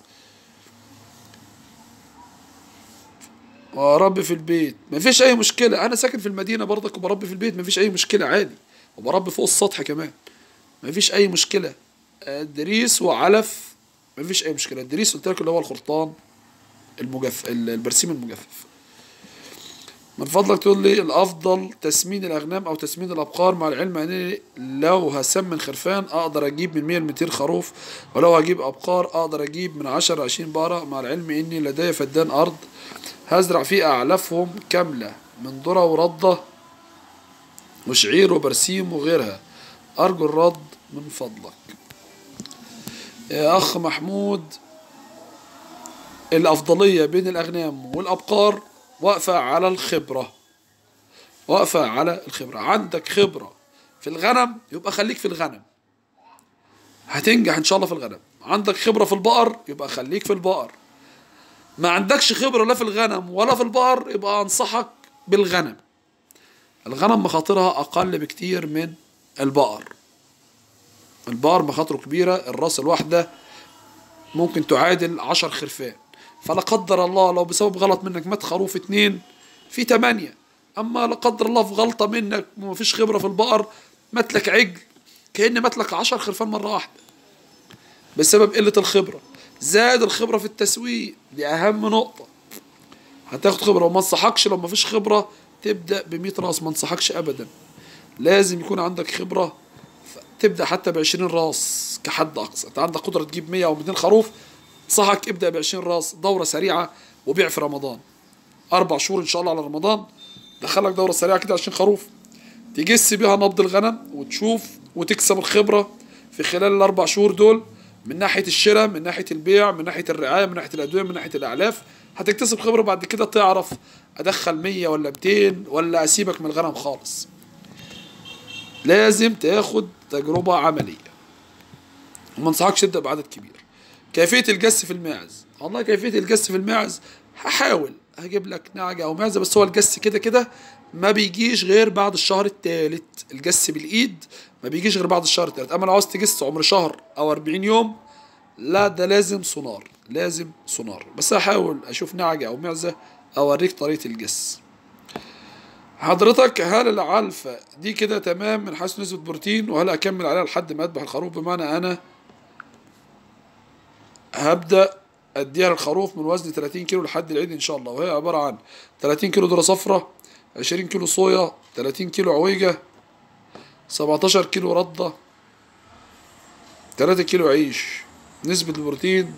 واربي في البيت مفيش اي مشكله انا ساكن في المدينه برضك وبربي في البيت مفيش اي مشكله عادي وبربي فوق السطح كمان مفيش اي مشكله آه، دريس وعلف مفيش اي مشكله الدريس قلت لك اللي هو الخرطان المجفف البرسيم المجفف من فضلك تقول لي الافضل تسمين الاغنام او تسمين الابقار مع العلم اني لو هسمن خرفان اقدر اجيب من 100 ل 200 خروف ولو هجيب ابقار اقدر اجيب من 10 ل 20 بقره مع العلم اني لدي فدان ارض هزرع فيه اعلافهم كامله من ذرة ورده وشعير وبرسيم وغيرها أرجو الرد من فضلك يا أخ محمود الأفضلية بين الأغنام والأبقار واقفة على الخبرة واقفة على الخبرة عندك خبرة في الغنم يبقى خليك في الغنم هتنجح إن شاء الله في الغنم عندك خبرة في البقر يبقى خليك في البقر ما عندكش خبرة لا في الغنم ولا في البقر يبقى أنصحك بالغنم الغنم مخاطرها أقل بكتير من البقر البقر مخاطره كبيرة الراس الواحدة ممكن تعادل عشر خرفان فلا قدر الله لو بسبب غلط منك مات خروف اتنين في تمانية أما لا قدر الله في غلطة منك ومفيش خبرة في البقر مات لك عجل كأن مات لك عشر خرفان مرة واحدة بسبب قلة الخبرة زاد الخبرة في التسويق دي أهم نقطة هتاخد خبرة وما انصحكش لو مفيش خبرة تبدأ بمية راس ما انصحكش أبدا لازم يكون عندك خبرة تبدأ حتى بعشرين راس كحد أقصى أنت عندك قدرة تجيب مية أو 200 خروف انصحك ابدأ بعشرين راس دورة سريعة وبيع في رمضان أربع شهور إن شاء الله على رمضان دخلك دورة سريعة كده 20 خروف تجس بيها نبض الغنم وتشوف وتكسب الخبرة في خلال الأربع شهور دول من ناحية الشراء من ناحية البيع من ناحية الرعاية من ناحية الأدوية من ناحية الأعلاف هتكتسب خبرة بعد كده تعرف أدخل مية ولا 200 ولا أسيبك من الغنم خالص لازم تاخد تجربة عملية وما انصحكش تبدأ بعدد كبير كيفية الجس في الماعز والله كيفية الجس في الماعز هحاول هجيب لك نعجة أو معزة بس هو الجس كده كده ما بيجيش غير بعد الشهر الثالث الجس بالإيد ما بيجيش غير بعد الشهر الثالث أما لو عاوز تجس عمر شهر أو 40 يوم لا ده لازم سونار لازم سونار بس هحاول أشوف نعجة أو معزة أوريك طريقة الجس حضرتك هل العلفة دي كده تمام من حيث نسبة بروتين وهل أكمل عليها لحد ما أذبح الخروف بمعنى أنا هبدأ أديها للخروف من وزن 30 كيلو لحد العيد إن شاء الله وهي عبارة عن 30 كيلو ذرة صفرة 20 كيلو صويا 30 كيلو عويجة 17 كيلو ردة 3 كيلو عيش نسبة البروتين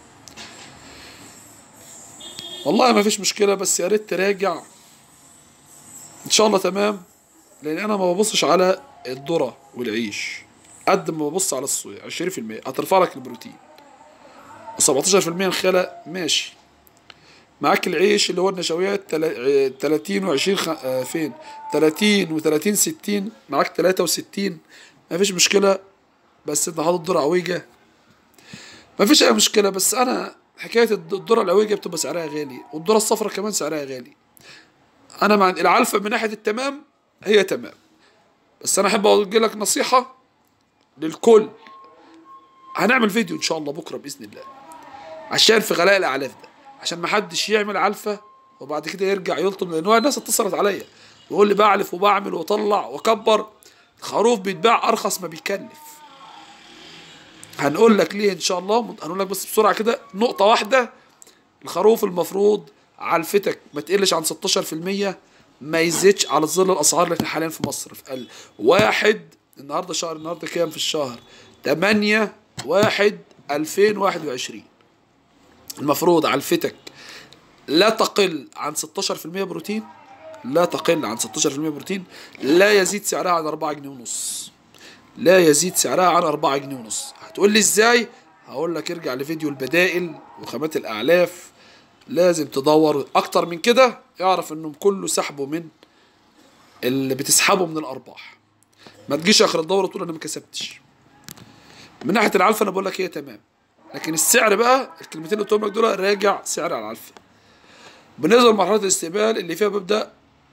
والله ما فيش مشكلة بس يا ريت تراجع ان شاء الله تمام لان انا ما ببصش على الذرة والعيش قد ما ببص على الصويا 20% هترفع لك البروتين 17% الخلا ماشي معاك العيش اللي هو النشويات 30 و20 خ... آه فين 30 و30 60 معاك 63 مفيش مشكلة بس انت حاطط ذرة عويجة مفيش اي مشكلة بس انا حكاية الذرة العويجة بتبقى سعرها غالي والذرة الصفرا كمان سعرها غالي انا مع العلفة من ناحية التمام هي تمام بس انا احب اقول لك نصيحة للكل هنعمل فيديو ان شاء الله بكرة باذن الله عشان في غلاء الاعلاف ده عشان ما حدش يعمل علفة وبعد كده يرجع يلطم لان هو الناس اتصلت عليا ويقول لي بعلف وبعمل واطلع واكبر الخروف بيتباع ارخص ما بيكلف هنقول لك ليه ان شاء الله هنقول لك بس بسرعه كده نقطه واحده الخروف المفروض علفتك ما تقلش عن 16% ما يزيدش على ظل الاسعار اللي احنا حاليا في مصر في ال- واحد النهارده شهر النهارده كام في الشهر 8 واحد 2021 المفروض علفتك لا تقل عن 16% بروتين لا تقل عن 16% بروتين لا يزيد سعرها عن 4 جنيه ونص لا يزيد سعرها عن 4 جنيه ونص هتقول لي ازاي هقول لك ارجع لفيديو البدائل وخامات الاعلاف لازم تدور اكتر من كده اعرف انهم كله سحبه من اللي بتسحبه من الارباح ما تجيش اخر الدوره تقول انا ما كسبتش من ناحيه العلفه انا بقول لك هي تمام لكن السعر بقى الكلمتين اللي قلتهم لك دول راجع سعر على العلفه بالنسبه لمرحله الاستقبال اللي فيها ببدا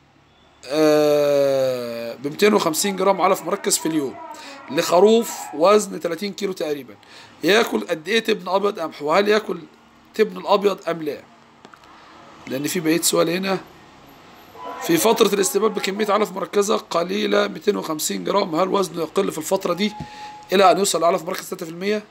ب 250 جرام علف مركز في اليوم لخروف وزن 30 كيلو تقريبا ياكل قد ايه تبن ابيض قمح وهل ياكل تبن الابيض ام لا لان في بقيه سؤال هنا في فترة الاستقبال بكمية علف مركزة قليلة 250 جرام هل وزنه يقل في الفترة دي إلى أن يوصل لعلف مركز 3%؟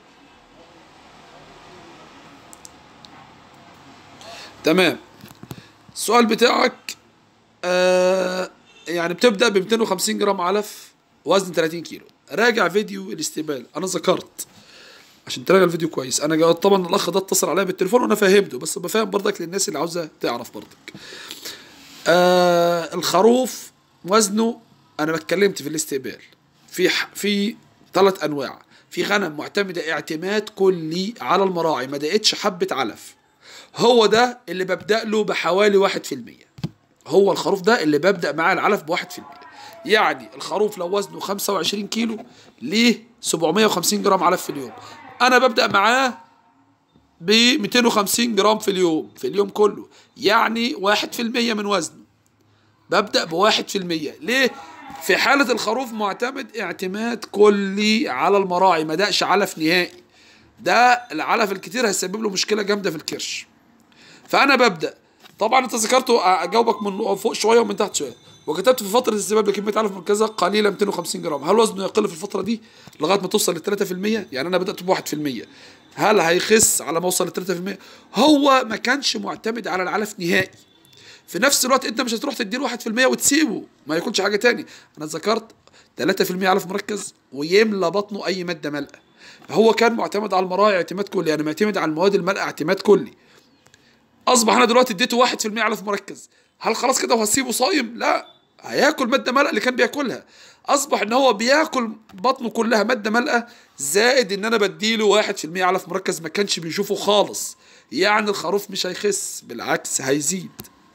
تمام السؤال بتاعك آه يعني بتبدأ ب 250 جرام علف وزن 30 كيلو راجع فيديو الاستقبال أنا ذكرت عشان تراجع الفيديو كويس انا جا- طبعا الاخ ده اتصل عليا بالتليفون وانا فهمته بس بفهم برضك للناس اللي عاوزه تعرف برضك آه الخروف وزنه انا اتكلمت في الاستقبال في ح... في ثلاث انواع في غنم معتمده اعتماد كلي على المراعي ما دقتش حبه علف هو ده اللي ببدا له بحوالي واحد في المية هو الخروف ده اللي ببدا معاه العلف بواحد في المية يعني الخروف لو وزنه 25 كيلو ليه 750 جرام علف في اليوم انا ببدا معاه ب 250 جرام في اليوم في اليوم كله يعني واحد في المية من وزنه ببدأ بواحد في المية ليه؟ في حالة الخروف معتمد اعتماد كلي على المراعي ما دقش علف نهائي ده العلف الكتير هيسبب له مشكلة جامدة في الكرش فأنا ببدأ طبعا انت ذكرته اجاوبك من فوق شوية ومن تحت شوية وكتبت في فترة السباب لكمية علف مركزة قليلة 250 جرام هل وزنه يقل في الفترة دي لغاية ما توصل ل 3% يعني أنا بدأت ب 1% هل هيخس على ما اوصل ل 3% هو ما كانش معتمد على العلف نهائي في نفس الوقت انت مش هتروح تديله 1% وتسيبه ما يكونش حاجه تاني انا ذكرت 3% علف مركز ويملى بطنه اي ماده مالئه هو كان معتمد على المراعي اعتماد كلي يعني معتمد على المواد المالئه اعتماد كلي اصبح انا دلوقتي اديته 1% علف مركز هل خلاص كده وهسيبه صايم لا هياكل ماده مالئه اللي كان بياكلها اصبح ان هو بياكل بطنه كلها ماده مالئه زائد ان انا بديله 1% علف مركز ما كانش بيشوفه خالص يعني الخروف مش هيخس بالعكس هيزيد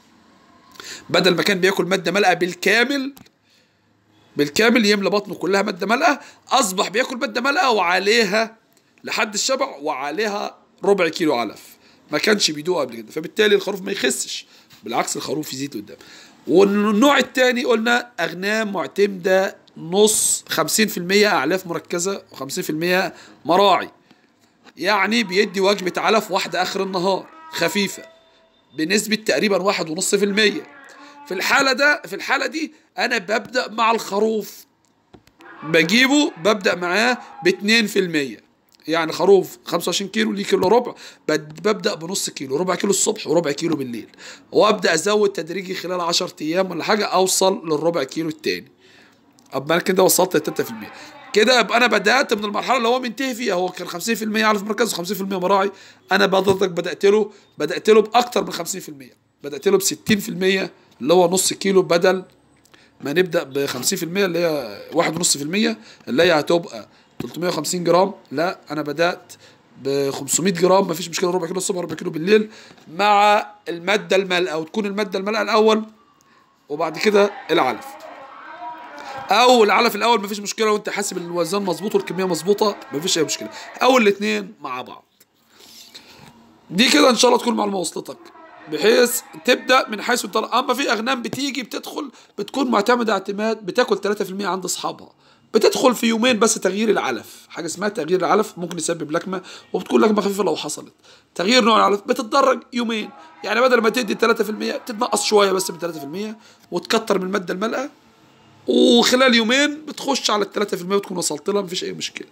بدل ما كان بياكل ماده مالئه بالكامل بالكامل يملى بطنه كلها ماده مالئه اصبح بياكل ماده مالئه وعليها لحد الشبع وعليها ربع كيلو علف ما كانش بيدوق قبل كده فبالتالي الخروف ما يخسش بالعكس الخروف يزيد قدام والنوع الثاني قلنا اغنام معتمده نص 50% اعلاف مركزه و50% مراعي يعني بيدي وجبه علف واحده اخر النهار خفيفه بنسبه تقريبا واحد ونص في المية في الحالة ده في الحالة دي أنا ببدأ مع الخروف بجيبه ببدأ معاه باتنين في المية يعني خروف 25 كيلو ليه كيلو ربع ببدأ بنص كيلو ربع كيلو الصبح وربع كيلو بالليل وأبدأ أزود تدريجي خلال 10 أيام ولا حاجة أوصل للربع كيلو التاني أبقى أنا كده وصلت ل 3% كده يبقى انا بدات من المرحله اللي هو منتهي فيها هو كان 50% علف مركز و50% مراعي انا بضرتك بدات له بدات له باكتر من 50% بدات له ب 60% اللي هو نص كيلو بدل ما نبدا ب 50% اللي هي 1.5% اللي هي هتبقى 350 جرام لا انا بدات ب 500 جرام مفيش مشكله ربع كيلو الصبح ربع كيلو بالليل مع الماده المالئه وتكون الماده المالئه الاول وبعد كده العلف او العلف الاول مفيش مشكله وانت حاسب الوزن مظبوط والكميه مظبوطه مفيش اي مشكله او الاثنين مع بعض دي كده ان شاء الله تكون معلومه وصلتك بحيث تبدا من حيث انت اما في اغنام بتيجي بتدخل بتكون معتمده اعتماد بتاكل 3% عند اصحابها بتدخل في يومين بس تغيير العلف حاجه اسمها تغيير العلف ممكن يسبب لكمه وبتكون لكمه خفيفه لو حصلت تغيير نوع العلف بتتدرج يومين يعني بدل ما تدي 3% تتنقص شويه بس من 3% وتكتر من الماده المالئه وخلال يومين بتخش على التلاتة في المية وتكون وصلت لها مفيش أي مشكلة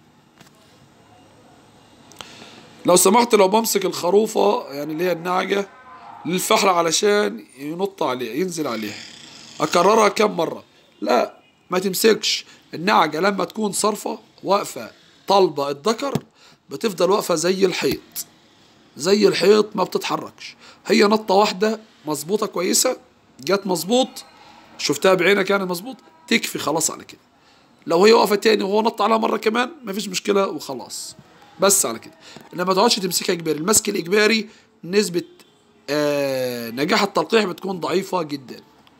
لو سمحت لو بمسك الخروفة يعني اللي هي النعجة للفحر علشان ينط عليها ينزل عليها أكررها كم مرة لا ما تمسكش النعجة لما تكون صرفة واقفة طالبة الذكر بتفضل واقفة زي الحيط زي الحيط ما بتتحركش هي نطة واحدة مظبوطة كويسة جت مظبوط شفتها بعينك يعني مظبوط تكفي خلاص على كده لو هي واقفه تاني وهو نط عليها مره كمان مفيش مشكله وخلاص بس على كده انما ما تقعدش تمسكها اجباري المسك الاجباري نسبه آه نجاح التلقيح بتكون ضعيفه جدا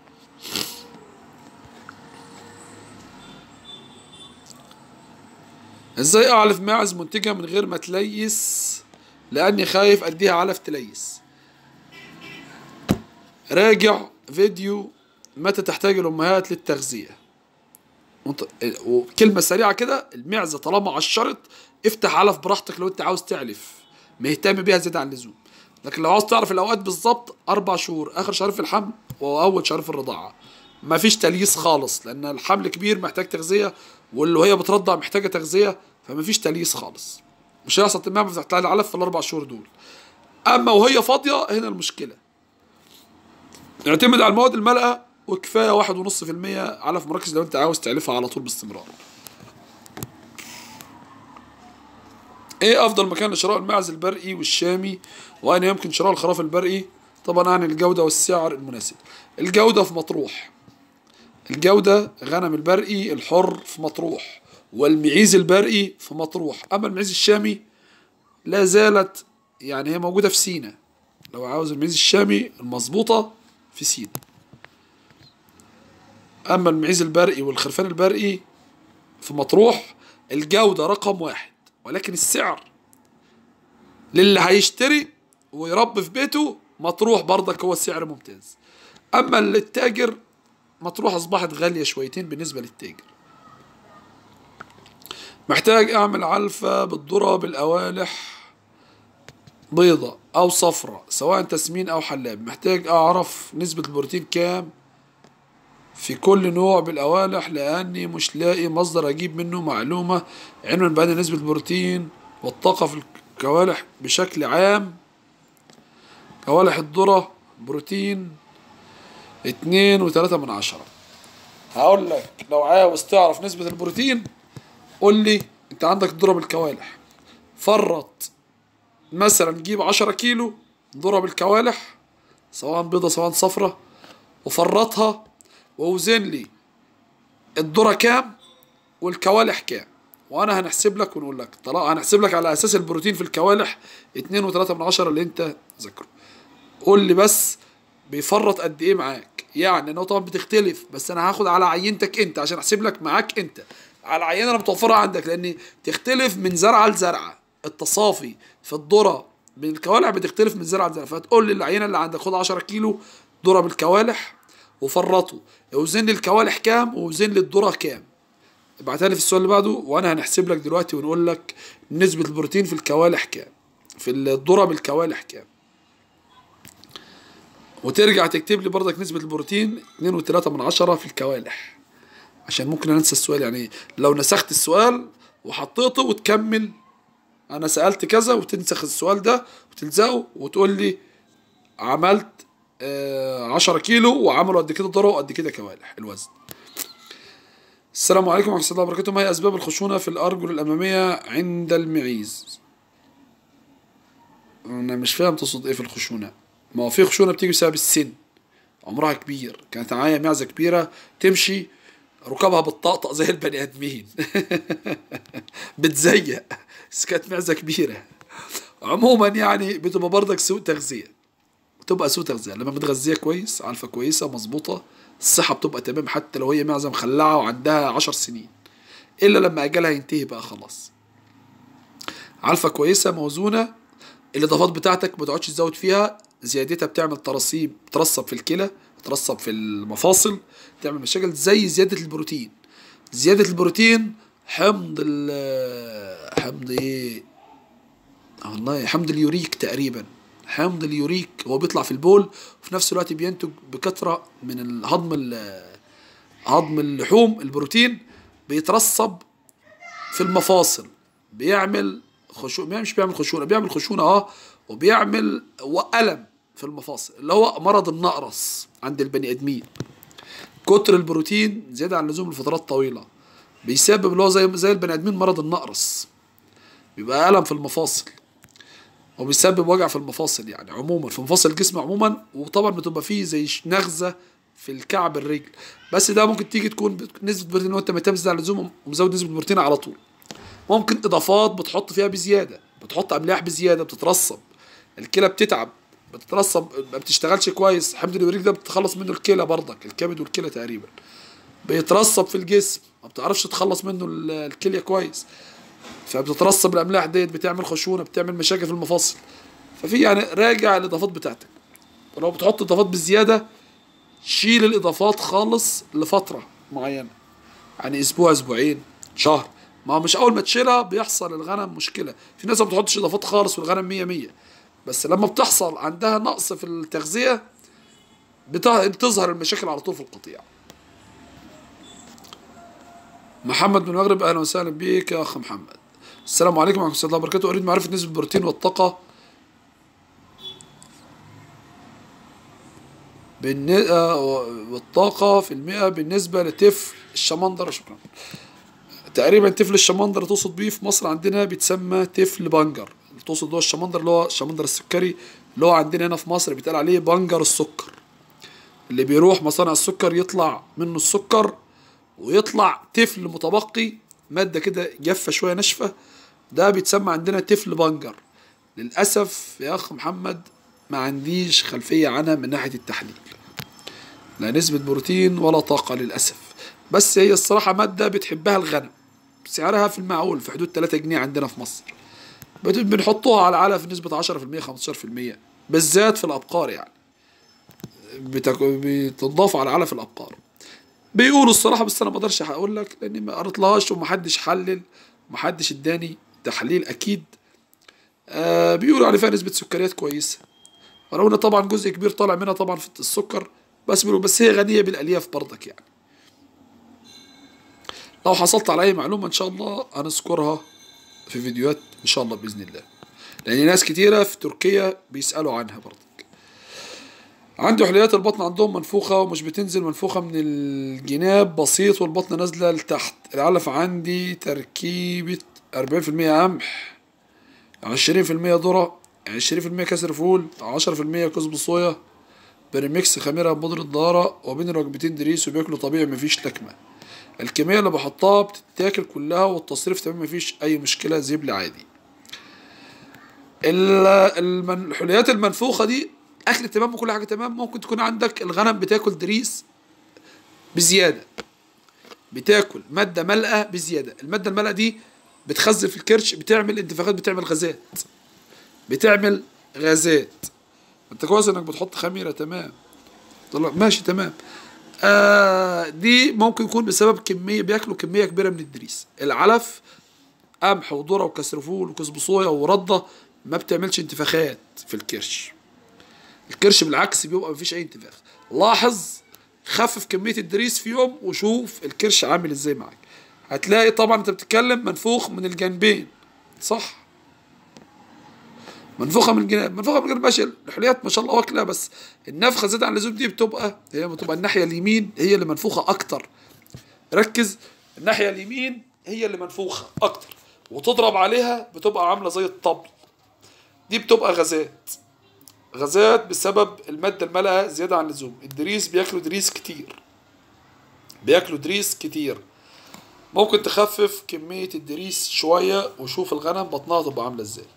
ازاي اعلف ماعز منتجه من غير ما تليس لاني خايف اديها علف تليس راجع فيديو متى تحتاج الأمهات للتغذية وكلمة سريعة كده المعزة طالما عشرت افتح علف براحتك لو انت عاوز تعلف مهتم بيها زيادة عن اللزوم لكن لو عاوز تعرف الأوقات بالظبط أربع شهور آخر شهر في الحمل وأول شهر في الرضاعة مفيش تلييس خالص لأن الحمل كبير محتاج تغذية واللي هي بترضع محتاجة تغذية فمفيش تلييس خالص مش هيحصل تمام فتحت لها العلف في الأربع شهور دول أما وهي فاضية هنا المشكلة اعتمد على المواد المالئة وكفايه واحد ونص في المية علف مركز لو انت عاوز تعلفها على طول باستمرار ايه افضل مكان لشراء الماعز البرقي والشامي واين يمكن شراء الخراف البرقي طبعا عن الجودة والسعر المناسب الجودة في مطروح الجودة غنم البرقي الحر في مطروح والمعيز البرقي في مطروح أما المعيز الشامي لا زالت يعني هي موجودة في سينا لو عاوز المعيز الشامي المظبوطة في سينا أما المعيز البرقي والخرفان البرقي في مطروح الجودة رقم واحد ولكن السعر للي هيشتري ويربي في بيته مطروح برضك هو السعر ممتاز أما للتاجر مطروح أصبحت غالية شويتين بالنسبة للتاجر محتاج أعمل علفة بالذرة بالأوالح بيضة أو صفرة سواء تسمين أو حلاب محتاج أعرف نسبة البروتين كام في كل نوع بالأوالح لأني مش لاقي مصدر أجيب منه معلومة علما بأن نسبة البروتين والطاقة في الكوالح بشكل عام كوالح الذرة بروتين اتنين وتلاتة من عشرة هقول لك لو عاوز تعرف نسبة البروتين قول لي انت عندك ذرة بالكوالح فرط مثلا جيب عشرة كيلو ذرة بالكوالح سواء بيضة سواء صفرة وفرطها ووزن لي الذرة كام والكوالح كام وانا هنحسب لك ونقول لك طلع هنحسب لك على اساس البروتين في الكوالح اتنين وتلاتة من عشرة اللي انت ذاكره قول لي بس بيفرط قد ايه معاك يعني انه طبعا بتختلف بس انا هاخد على عينتك انت عشان احسب لك معاك انت على عينه انا متوفرها عندك لان تختلف من زرعه لزرعه التصافي في الذره من الكوالح بتختلف من زرعه لزرعه فتقول لي العينه اللي عندك خد 10 كيلو ذره بالكوالح وفرطه اوزن لي الكوالح كام ووزن لي الذره كام ابعتها لي في السؤال اللي بعده وانا هنحسب لك دلوقتي ونقول لك نسبه البروتين في الكوالح كام في الذره بالكوالح كام وترجع تكتب لي برضك نسبة البروتين اتنين وتلاتة من عشرة في الكوالح عشان ممكن انسى السؤال يعني لو نسخت السؤال وحطيته وتكمل انا سألت كذا وتنسخ السؤال ده وتلزقه وتقول لي عملت آه عشرة كيلو وعملوا قد كده ذرة وقد كده كوالح الوزن السلام عليكم ورحمة الله وبركاته ما هي أسباب الخشونة في الأرجل الأمامية عند المعيز أنا مش فاهم تقصد إيه في الخشونة ما هو في خشونة بتيجي بسبب السن عمرها كبير كانت معايا معزة كبيرة تمشي ركبها بتطقطق زي البني آدمين بتزيق بس كانت معزة كبيرة عموما يعني بتبقى برضك سوء تغذية بتبقى سوء تغذية لما متغذية كويس علفة كويسة مظبوطة الصحة بتبقى تمام حتى لو هي معزة مخلعة وعندها عشر سنين إلا لما أجلها ينتهي بقى خلاص علفة كويسة موزونة الإضافات بتاعتك ما تقعدش تزود فيها زيادتها بتعمل ترسيب ترسب في الكلى ترسب في المفاصل تعمل مشاكل زي زيادة البروتين زيادة البروتين حمض ال حمض ايه والله حمض اليوريك تقريبا حمض اليوريك هو بيطلع في البول وفي نفس الوقت بينتج بكثرة من هضم هضم اللحوم البروتين بيترسب في المفاصل بيعمل خشونة مش بيعمل خشونة بيعمل خشونة اه وبيعمل وألم في المفاصل اللي هو مرض النقرس عند البني ادمين كتر البروتين زيادة عن اللزوم لفترات طويلة بيسبب اللي هو زي زي البني ادمين مرض النقرس بيبقى ألم في المفاصل وبيسبب وجع في المفاصل يعني عموما في مفاصل الجسم عموما وطبعا بتبقى فيه زي نغزة في الكعب الرجل بس ده ممكن تيجي تكون نسبة بروتين وانت مهتم زيادة عن اللزوم ومزود نسبة البروتين على طول ممكن اضافات بتحط فيها بزيادة بتحط املاح بزيادة بتترسب الكلى بتتعب بتترسب ما بتشتغلش كويس حمض اليوريك ده بتخلص منه الكلى برضك الكبد والكلى تقريبا بيترسب في الجسم ما بتعرفش تخلص منه الكليه كويس فبتترسب الاملاح ديت بتعمل خشونه بتعمل مشاكل في المفاصل ففي يعني راجع الاضافات بتاعتك ولو بتحط اضافات بالزياده شيل الاضافات خالص لفتره معينه يعني اسبوع اسبوعين شهر ما هو مش اول ما تشيلها بيحصل الغنم مشكله في ناس ما بتحطش اضافات خالص والغنم مية مية بس لما بتحصل عندها نقص في التغذية بتظهر المشاكل على طول في القطيع محمد من المغرب اهلا وسهلا بك يا اخ محمد السلام عليكم ورحمه الله وبركاته اريد معرفه نسبه البروتين والطاقه والطاقة في المئة بالنسبة لطفل الشمندر شكرا تقريبا طفل الشمندر تقصد بيه في مصر عندنا بيتسمى طفل بنجر تقصد اللي هو الشمندر اللي هو الشمندر السكري اللي هو عندنا هنا في مصر بيتقال عليه بنجر السكر اللي بيروح مصانع السكر يطلع منه السكر ويطلع تفل متبقي مادة كده جافة شوية ناشفة ده بيتسمى عندنا تفل بنجر للأسف يا أخ محمد ما عنديش خلفية عنها من ناحية التحليل لا نسبة بروتين ولا طاقة للأسف بس هي الصراحة مادة بتحبها الغنم سعرها في المعقول في حدود 3 جنيه عندنا في مصر بت- بنحطوها على العلف نسبة 10% 15% بالذات في الأبقار يعني بتك... بتضاف على علف الأبقار بيقولوا الصراحة بس أنا ما أقدرش أقول لك لأني ما قريتلهاش ومحدش حلل ومحدش اداني تحليل أكيد آه بيقولوا على فيها نسبة سكريات كويسة ولو ان طبعا جزء كبير طالع منها طبعا في السكر بس بيقولوا بس هي غنية بالألياف برضك يعني لو حصلت على أي معلومة إن شاء الله هنذكرها في فيديوهات إن شاء الله بإذن الله لأن ناس كتيرة في تركيا بيسألوا عنها برضك عندي حليات البطن عندهم منفوخة ومش بتنزل منفوخة من الجناب بسيط والبطن نازلة لتحت العلف عندي تركيبة أربعين في المية قمح عشرين في المية ذرة عشرين في المية كسر فول عشرة في المية كزب صويا بريمكس خميرة بودرة ضارة وبين الوجبتين دريس وبياكلوا طبيعي مفيش لكمة الكمية اللي بحطها بتتاكل كلها والتصريف تمام مفيش أي مشكلة زبل عادي ال- المن- الحليات المنفوخة دي أكل تمام وكل حاجة تمام ممكن تكون عندك الغنم بتاكل دريس بزيادة بتاكل مادة مالقة بزيادة المادة المالقة دي بتخزن في الكرش بتعمل انتفاخات بتعمل غازات بتعمل غازات انت كويس انك بتحط خميرة تمام طلع ماشي تمام آه دي ممكن يكون بسبب كمية بياكلوا كمية كبيرة من الدريس العلف قمح وذرة وكسر فول وكسب صويا وردة ما بتعملش انتفاخات في الكرش الكرش بالعكس بيبقى مفيش اي انتفاخ لاحظ خفف كمية الدريس في يوم وشوف الكرش عامل ازاي معاك هتلاقي طبعا انت بتتكلم منفوخ من الجانبين صح منفوخه من الجناب منفوخه من الجناب ماشي الحليات ما شاء الله واكله بس النفخه زياده عن اللزوم دي بتبقى هي بتبقى الناحيه اليمين هي اللي منفوخه اكتر ركز الناحيه اليمين هي اللي منفوخه اكتر وتضرب عليها بتبقى عامله زي الطبل دي بتبقى غازات غازات بسبب الماده المالئه زياده عن اللزوم الدريس بياكلوا دريس كتير بياكلوا دريس كتير ممكن تخفف كميه الدريس شويه وشوف الغنم بطنها تبقى عامله ازاي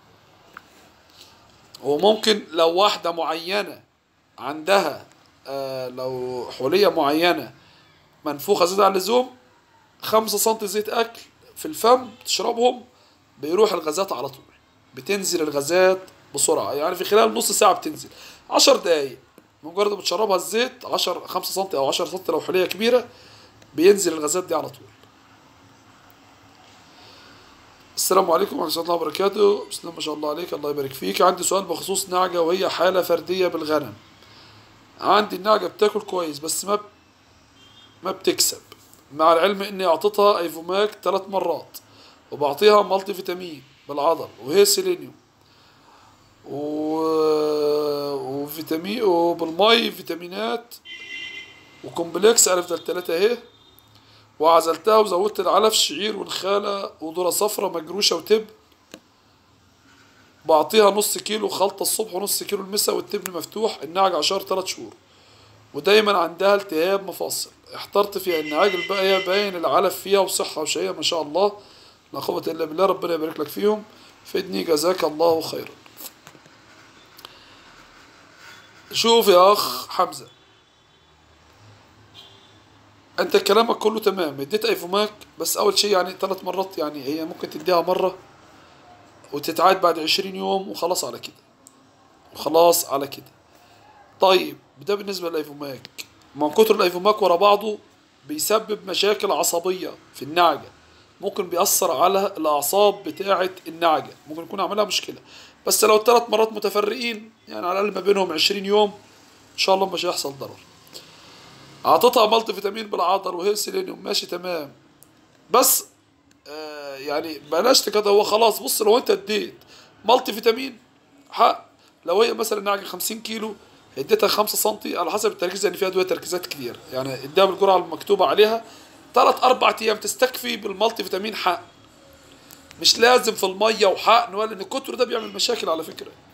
وممكن لو واحدة معينة عندها آه لو حولية معينة منفوخة زيادة عن اللزوم خمسة سنتي زيت أكل في الفم تشربهم بيروح الغازات على طول بتنزل الغازات بسرعة يعني في خلال نص ساعة بتنزل عشر دقايق مجرد ما بتشربها الزيت عشر خمسة سنتي أو عشر سنتي لو حولية كبيرة بينزل الغازات دي على طول السلام عليكم ورحمة الله وبركاته بسم الله ما شاء الله عليك الله يبارك فيك عندي سؤال بخصوص نعجة وهي حالة فردية بالغنم عندي النعجة بتاكل كويس بس ما ب... ما بتكسب مع العلم اني اعطيتها ايفوماك ثلاث مرات وبعطيها مالتي فيتامين بالعضل وهي سيلينيوم و... وفيتامين وبالمي فيتامينات وكومبلكس الف دال تلاتة اهي وعزلتها وزودت العلف شعير ونخالة وذرة صفرة مجروشة وتب بعطيها نص كيلو خلطة الصبح ونص كيلو المساء والتبن مفتوح النعج عشر تلات شهور ودايما عندها التهاب مفاصل احترت فيها النعاج الباقية باين العلف فيها وصحة وشهية ما شاء الله لا قوة إلا بالله ربنا يبارك لك فيهم فدني جزاك الله خيرا شوف يا أخ حمزة انت كلامك كله تمام اديت ايفوماك بس اول شيء يعني ثلاث مرات يعني هي ممكن تديها مرة وتتعاد بعد عشرين يوم وخلاص على كده وخلاص على كده طيب ده بالنسبة للايفوماك من كتر الايفوماك ورا بعضه بيسبب مشاكل عصبية في النعجة ممكن بيأثر على الأعصاب بتاعة النعجة ممكن يكون عاملها مشكلة بس لو ثلاث مرات متفرقين يعني على الأقل ما بينهم عشرين يوم إن شاء الله مش هيحصل ضرر اعطيتها مالتي فيتامين بالعضل وهي سيلينيوم ماشي تمام بس آه يعني بلاش كده هو خلاص بص لو انت اديت مالتي فيتامين حق لو هي مثلا نعجة 50 كيلو اديتها 5 سم على حسب التركيز لان فيها ادويه تركيزات كتير يعني اديها بالجرعه المكتوبه عليها ثلاث اربع ايام تستكفي بالمالتي فيتامين حق مش لازم في الميه وحقن ولا ان الكتر ده بيعمل مشاكل على فكره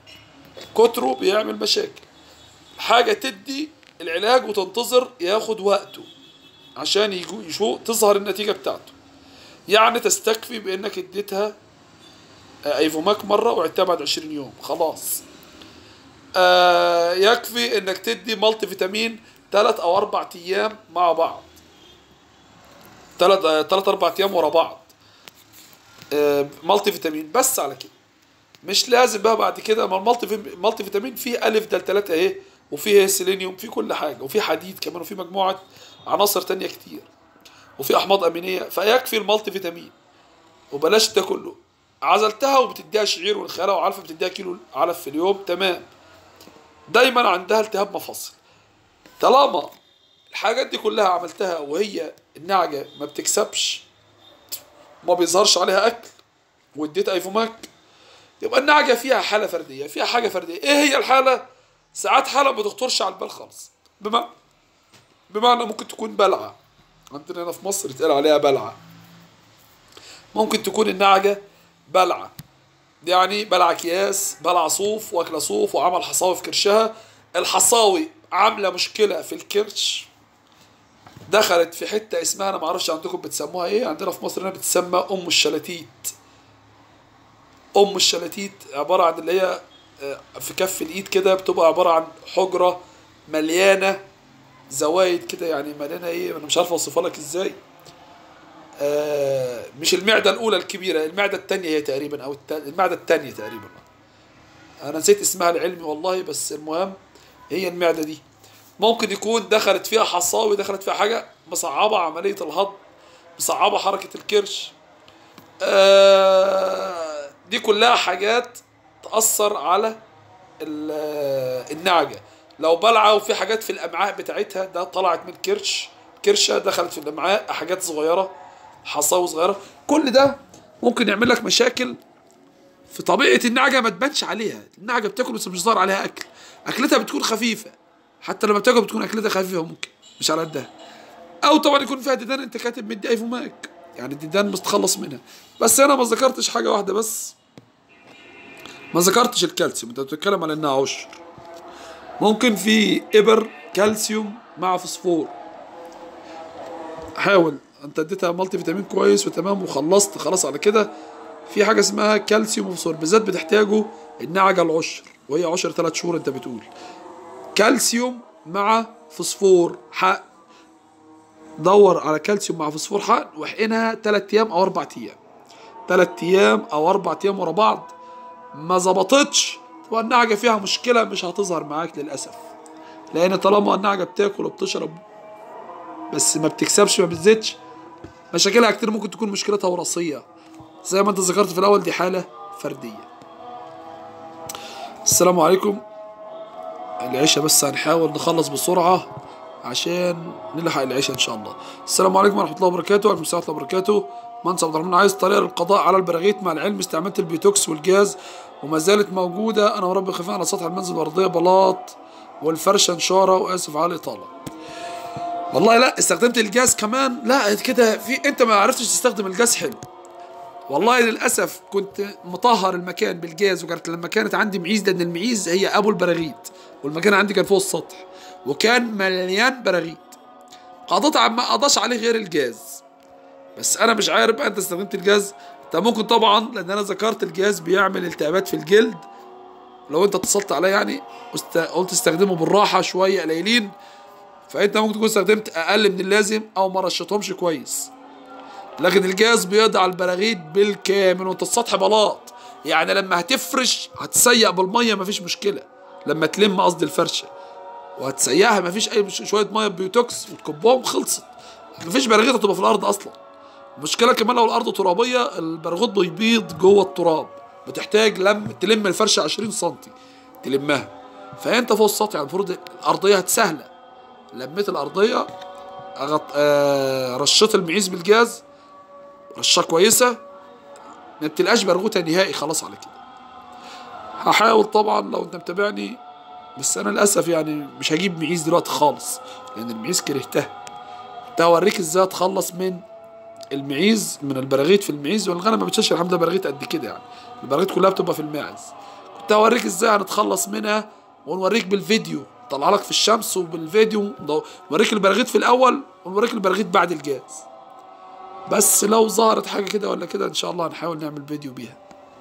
كتره بيعمل مشاكل حاجة تدي العلاج وتنتظر ياخد وقته عشان يجو يشو تظهر النتيجة بتاعته يعني تستكفي بانك اديتها آه، ايفوماك مرة وعدتها بعد 20 يوم خلاص آه يكفي انك تدي مالتي فيتامين ثلاث او اربع ايام مع بعض ثلاث آه ثلاث اربع ايام ورا بعض آه مالتي فيتامين بس على كده مش لازم بقى بعد كده ما المالتي في- مالتي فيتامين فيه الف دال ثلاثة اهي وفيه سيلينيوم فيه كل حاجه وفيه حديد كمان وفيه مجموعه عناصر تانية كتير وفي احماض امينيه فيكفي المالتي فيتامين وبلاش ده كله عزلتها وبتديها شعير والخياره وعلفه بتديها كيلو علف في اليوم تمام دايما عندها التهاب مفاصل طالما الحاجات دي كلها عملتها وهي النعجه ما بتكسبش ما بيظهرش عليها اكل واديت ايفوماك يبقى النعجه فيها حاله فرديه فيها حاجه فرديه ايه هي الحاله ساعات حاله ما تخطرش على البال خالص بمعنى بمعنى ممكن تكون بلعه عندنا هنا في مصر يتقال عليها بلعه ممكن تكون النعجه بلعه يعني بلع اكياس بلع صوف واكله صوف وعمل حصاوي في كرشها الحصاوي عامله مشكله في الكرش دخلت في حته اسمها انا ما اعرفش عندكم بتسموها ايه عندنا في مصر هنا بتسمى ام الشلاتيت ام الشلاتيت عباره عن اللي هي آه، في كف الايد كده بتبقى عباره عن حجره مليانه زوايد كده يعني مليانه ايه انا مش عارف اوصفها لك ازاي آه مش المعده الاولى الكبيره المعده الثانيه هي تقريبا او الت... المعده الثانيه تقريبا انا نسيت اسمها العلمي والله بس المهم هي المعده دي ممكن يكون دخلت فيها حصاوي دخلت فيها حاجه مصعبه عمليه الهضم مصعبه حركه الكرش آه دي كلها حاجات تأثر على ال- آه، النعجة لو بلعة وفي حاجات في الأمعاء بتاعتها ده طلعت من كرش كرشة دخلت في الأمعاء حاجات صغيرة حصاوي صغيرة كل ده ممكن يعمل لك مشاكل في طبيعة النعجة ما تبانش عليها النعجة بتاكل بس مش ظاهر عليها أكل أكلتها بتكون خفيفة حتى لما بتاكل بتكون أكلتها خفيفة ممكن مش على قدها او طبعا يكون فيها ديدان انت كاتب مدي ايفوماك يعني الديدان مستخلص منها بس انا ما ذكرتش حاجه واحده بس ما ذكرتش الكالسيوم انت بتتكلم على انها عشر ممكن في ابر كالسيوم مع فوسفور حاول انت اديتها مالتي فيتامين كويس وتمام وخلصت خلاص على كده في حاجه اسمها كالسيوم وفوسفور بالذات بتحتاجه النعجه العشر وهي عشر ثلاث شهور انت بتقول كالسيوم مع فوسفور حق دور على كالسيوم مع فوسفور حقن واحقنها 3 ايام او 4 ايام 3 ايام او 4 ايام ورا بعض ما ظبطتش تبقى النعجه فيها مشكله مش هتظهر معاك للاسف لان طالما النعجه بتاكل وبتشرب بس ما بتكسبش ما بتزيدش مشاكلها كتير ممكن تكون مشكلتها وراثيه زي ما انت ذكرت في الاول دي حاله فرديه السلام عليكم العشاء بس هنحاول نخلص بسرعة عشان نلحق العشاء إن شاء الله السلام عليكم ورحمة الله وبركاته وعليكم السلام ورحمة الله وبركاته مهندس عبد الرحمن عايز طريقة للقضاء على البراغيث مع العلم استعملت البيوتوكس والجاز وما زالت موجودة أنا وربي خفيف على سطح المنزل الأرضية بلاط والفرشة نشارة وآسف على الإطالة والله لا استخدمت الجاز كمان لا كده في انت ما عرفتش تستخدم الجاز حلو والله للاسف كنت مطهر المكان بالجاز وكانت لما كانت عندي معيز لان المعيز هي ابو البراغيث والمكان عندي كان فوق السطح وكان مليان براغيث قضيت عم ما قضاش عليه غير الجاز بس انا مش عارف بقى انت استخدمت الجاز انت ممكن طبعا لان انا ذكرت الجاز بيعمل التهابات في الجلد لو انت اتصلت عليا يعني واست- قلت استخدمه بالراحه شويه قليلين فانت ممكن تكون استخدمت اقل من اللازم او ما رشيتهمش كويس لكن الجاز بيقضي على البراغيث بالكامل وانت السطح بلاط يعني لما هتفرش هتسيق بالميه مفيش مشكله لما تلم قصدي الفرشه وهتسيقها مفيش اي مش- شويه ميه بيوتوكس وتكبهم خلصت مفيش براغيث هتبقى في الارض اصلا المشكله كمان لو الارض ترابيه البرغوث بيبيض جوه التراب بتحتاج لم تلم الفرشه 20 سم تلمها فانت فوق السطح يعني المفروض الارضيه سهله لميت الارضيه أغط... آه... رشيت المعيز بالجاز رشه كويسه ما بتلقاش برغوثه نهائي خلاص على كده هحاول طبعا لو انت متابعني بس انا للاسف يعني مش هجيب معيز دلوقتي خالص لان المعيز كرهتها كنت هوريك ازاي اتخلص من المعيز من البراغيث في المعيز والغنم ما بتشيلش الحمد لله براغيث قد كده يعني البراغيث كلها بتبقى في الماعز حتى اوريك ازاي هنتخلص منها ونوريك بالفيديو طلع لك في الشمس وبالفيديو نوريك البراغيث في الاول ونوريك البراغيث بعد الجاز بس لو ظهرت حاجه كده ولا كده ان شاء الله هنحاول نعمل فيديو بيها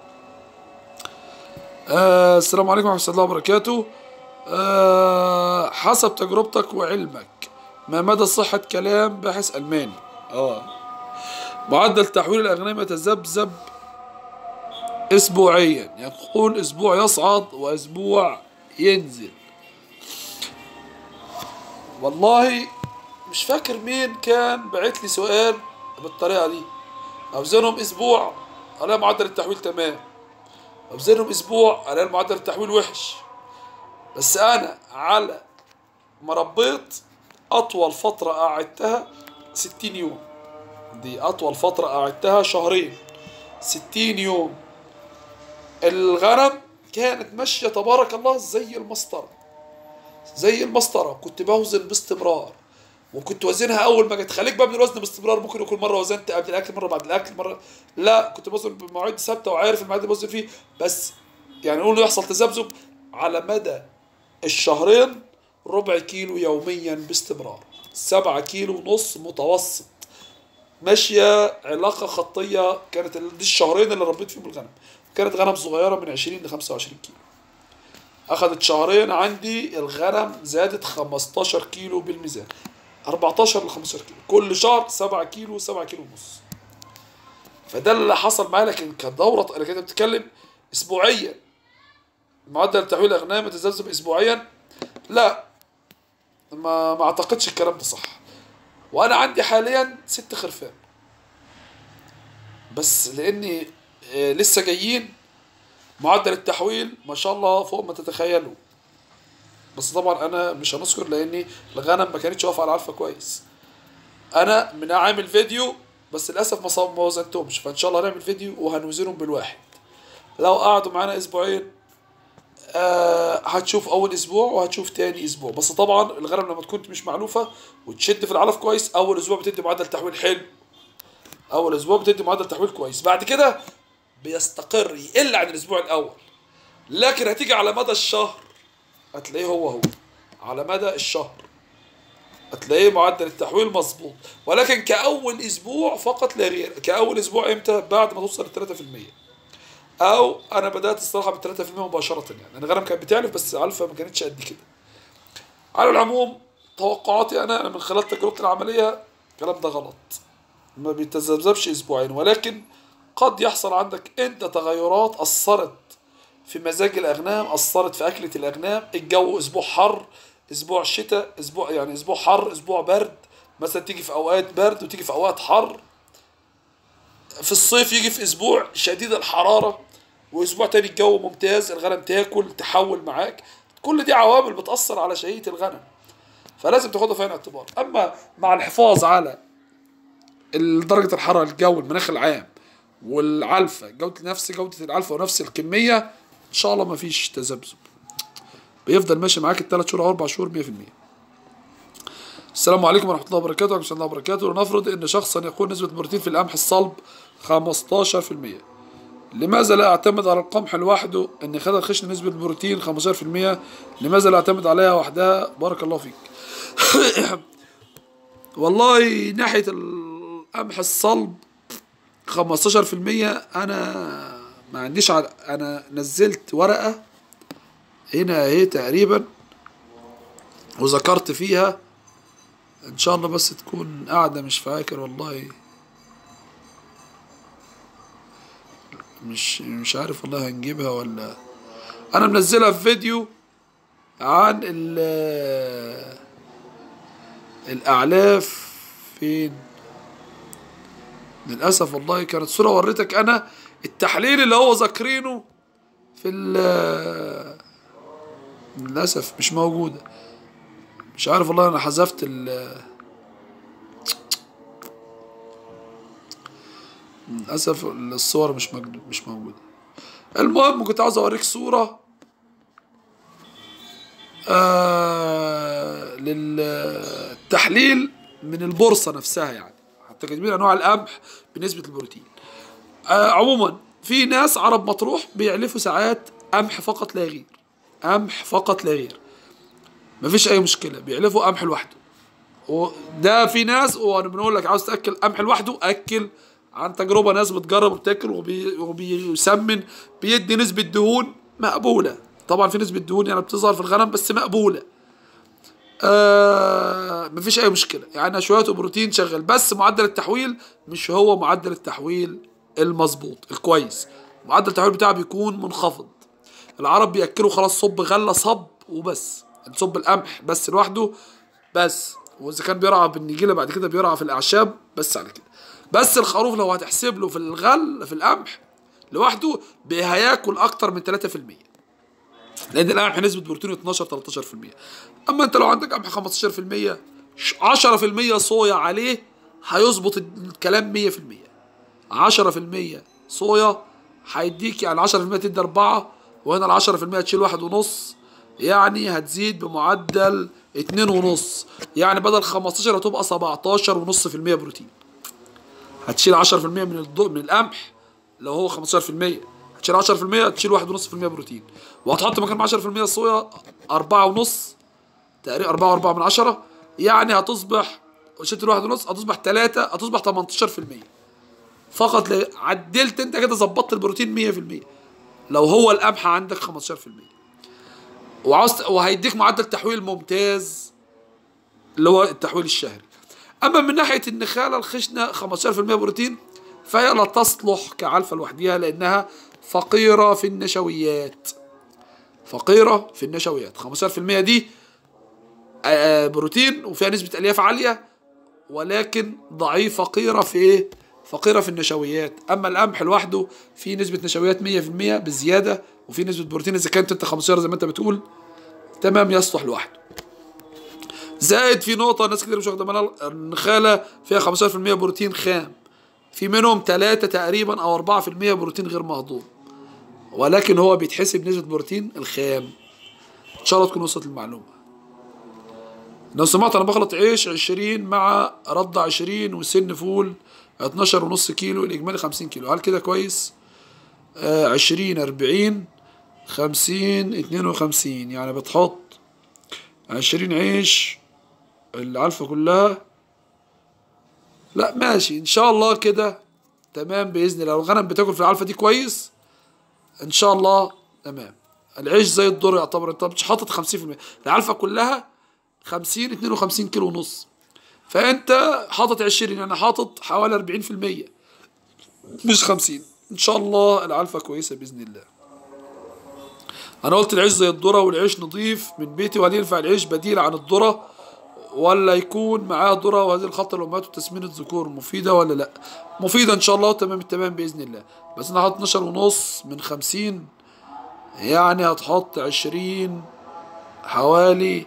آه السلام عليكم ورحمه الله وبركاته آه حسب تجربتك وعلمك ما مدى صحة كلام باحث ألماني اه معدل تحويل الأغنام يتذبذب أسبوعيا يقول أسبوع يصعد وأسبوع ينزل والله مش فاكر مين كان بعت لي سؤال بالطريقة دي أوزنهم أسبوع ألاقي معدل التحويل تمام أوزنهم أسبوع ألاقي معدل التحويل وحش بس أنا على ما ربيت أطول فترة قعدتها ستين يوم دي أطول فترة قعدتها شهرين ستين يوم الغنم كانت ماشية تبارك الله زي المسطرة زي المسطرة كنت بوزن باستمرار وكنت وزنها اول ما جت خليك بقى من الوزن باستمرار ممكن يكون مره وزنت قبل الاكل مره بعد الاكل مره لا كنت بوزن بمواعيد ثابته وعارف الميعاد اللي بوزن فيه بس يعني نقول يحصل تذبذب على مدى الشهرين ربع كيلو يوميا باستمرار سبعة كيلو ونص متوسط ماشية علاقة خطية كانت ال- دي الشهرين اللي ربيت فيهم الغنم كانت غنم صغيرة من 20 ل 25 كيلو أخدت شهرين عندي الغنم زادت 15 كيلو بالميزان 14 ل 15 كيلو كل شهر 7 كيلو 7 كيلو ونص فده اللي حصل معايا لكن كدورة انا كده بتتكلم اسبوعيا معدل تحويل الاغنام يتذبذب اسبوعيا لا ما ما اعتقدش الكلام ده صح وانا عندي حاليا ست خرفان بس لاني آه، لسه جايين معدل التحويل ما شاء الله فوق ما تتخيلوا بس طبعا انا مش هنذكر لاني الغنم ما كانتش واقفه على العلفه كويس انا من عامل فيديو بس للاسف ما صاب- ما وزنتهمش فان شاء الله هنعمل فيديو وهنوزنهم بالواحد لو قعدوا معانا اسبوعين آه هتشوف اول اسبوع وهتشوف تاني اسبوع بس طبعا الغنم لما تكون مش معلوفه وتشد في العلف كويس اول اسبوع بتدي معدل تحويل حلو اول اسبوع بتدي معدل تحويل كويس بعد كده بيستقر يقل عن الاسبوع الاول لكن هتيجي على مدى الشهر هتلاقيه هو هو على مدى الشهر هتلاقيه معدل التحويل مظبوط ولكن كأول أسبوع فقط لا غير كأول أسبوع إمتى بعد ما توصل ل 3% أو أنا بدأت الصراحة ب 3% مباشرة يعني أنا غنم كانت بتعلف بس علفة ما كانتش قد كده على العموم توقعاتي أنا أنا من خلال تجربتي العملية الكلام ده غلط ما بيتذبذبش أسبوعين ولكن قد يحصل عندك أنت تغيرات أثرت في مزاج الأغنام أثرت في أكلة الأغنام الجو أسبوع حر أسبوع شتاء أسبوع يعني أسبوع حر أسبوع برد مثلا تيجي في أوقات برد وتيجي في أوقات حر في الصيف يجي في أسبوع شديد الحرارة وأسبوع تاني الجو ممتاز الغنم تاكل تحول معاك كل دي عوامل بتأثر على شهية الغنم فلازم تاخدها في عين الاعتبار أما مع الحفاظ على درجة الحرارة الجو المناخ العام والعلفة جودة نفس جودة العلفة ونفس الكمية إن شاء الله مفيش تذبذب بيفضل ماشي معاك الثلاث شهور أو أربع شهور 100% السلام عليكم ورحمة الله وبركاته وعليكم الله وبركاته لنفرض أن شخصا يقول نسبة البروتين في القمح الصلب 15% لماذا لا أعتمد على القمح لوحده أن خد الخشن نسبة البروتين 15% لماذا لا أعتمد عليها وحدها بارك الله فيك والله ناحية القمح الصلب 15% انا ما عنديش على انا نزلت ورقة هنا اهي تقريبا وذكرت فيها ان شاء الله بس تكون قاعدة مش فاكر والله مش مش عارف والله هنجيبها ولا انا منزلها في فيديو عن ال الاعلاف فين للاسف والله كانت صوره وريتك انا التحليل اللي هو ذاكرينه في ال للاسف مش موجوده مش عارف والله انا حذفت ال للاسف الصور مش مجد... مش موجوده المهم كنت عاوز اوريك صوره آه للتحليل من البورصه نفسها يعني حتى كاتبين انواع القمح بنسبه البروتين آه عموما في ناس عرب مطروح بيعلفوا ساعات قمح فقط لا غير قمح فقط لا غير مفيش اي مشكله بيعلفوا قمح لوحده وده في ناس وانا بنقول لك عاوز تاكل قمح لوحده اكل عن تجربه ناس بتجرب وبتاكل وبي وبيسمن بيدي نسبه دهون مقبوله طبعا في نسبه دهون يعني بتظهر في الغنم بس مقبوله آه مفيش اي مشكله يعني نشويات وبروتين شغال بس معدل التحويل مش هو معدل التحويل المظبوط الكويس معدل التحويل بتاعه بيكون منخفض العرب بياكلوا خلاص صب غله صب وبس نصب القمح بس لوحده بس واذا كان بيرعى بالنجيله بعد كده بيرعى في الاعشاب بس على كده بس الخروف لو هتحسب له في الغل في القمح لوحده هياكل اكتر من 3% لان القمح نسبه بروتين 12 13% اما انت لو عندك قمح 15% 10% صويا عليه هيظبط الكلام 100% 10% صويا هيديك يعني 10% تدي 4 وهنا ال 10% تشيل واحد ونص يعني هتزيد بمعدل اتنين ونص يعني بدل 15 هتبقى 17 ونص في المية بروتين هتشيل 10% من الضوء من القمح لو هو 15% هتشيل 10% هتشيل واحد ونص في المية بروتين وهتحط مكان 10% الصويا أربعة ونص تقريبا أربعة وأربعة من عشرة يعني هتصبح شلت الواحد ونص هتصبح تلاتة هتصبح 18% فقط ل... عدلت انت كده ظبطت البروتين 100% لو هو القمح عندك 15% وعاوز وهيديك معدل تحويل ممتاز اللي هو التحويل الشهري اما من ناحيه النخاله الخشنه 15% بروتين فهي لا تصلح كعلفه لوحدها لانها فقيره في النشويات فقيره في النشويات 15% دي بروتين وفيها نسبه الياف عاليه ولكن ضعيفه فقيره في ايه فقيره في النشويات اما القمح لوحده فيه نسبه نشويات 100% بزياده وفي نسبه بروتين اذا كانت انت 15 زي ما انت بتقول تمام يصلح لوحده زائد في نقطه ناس كتير مش واخده بالها النخاله فيها 15% بروتين خام في منهم 3 تقريبا او 4% بروتين غير مهضوم ولكن هو بيتحسب نسبه بروتين الخام ان شاء الله تكون وصلت المعلومه لو سمعت انا بخلط عيش 20 مع رد 20 وسن فول 12 ونص كيلو الاجمالي 50 كيلو هل كده كويس آه 20 40 50 52 يعني بتحط 20 عيش العلفة كلها لا ماشي ان شاء الله كده تمام باذن الله الغنم بتاكل في العلفة دي كويس ان شاء الله تمام العيش زي الذره يعتبر انت مش حاطط 50% العلفة كلها 50 52 كيلو ونص فانت حاطط 20 يعني حاطط حوالي 40% مش 50 ان شاء الله العلفة كويسة باذن الله انا قلت العيش زي الذره والعيش نظيف من بيتي وهل ينفع العيش بديل عن الذره ولا يكون معاه ذره وهذه الخلطه الامهات وتسمين الذكور مفيده ولا لا مفيده ان شاء الله وتمام التمام باذن الله بس انا حاطط 12 ونص من 50 يعني هتحط 20 حوالي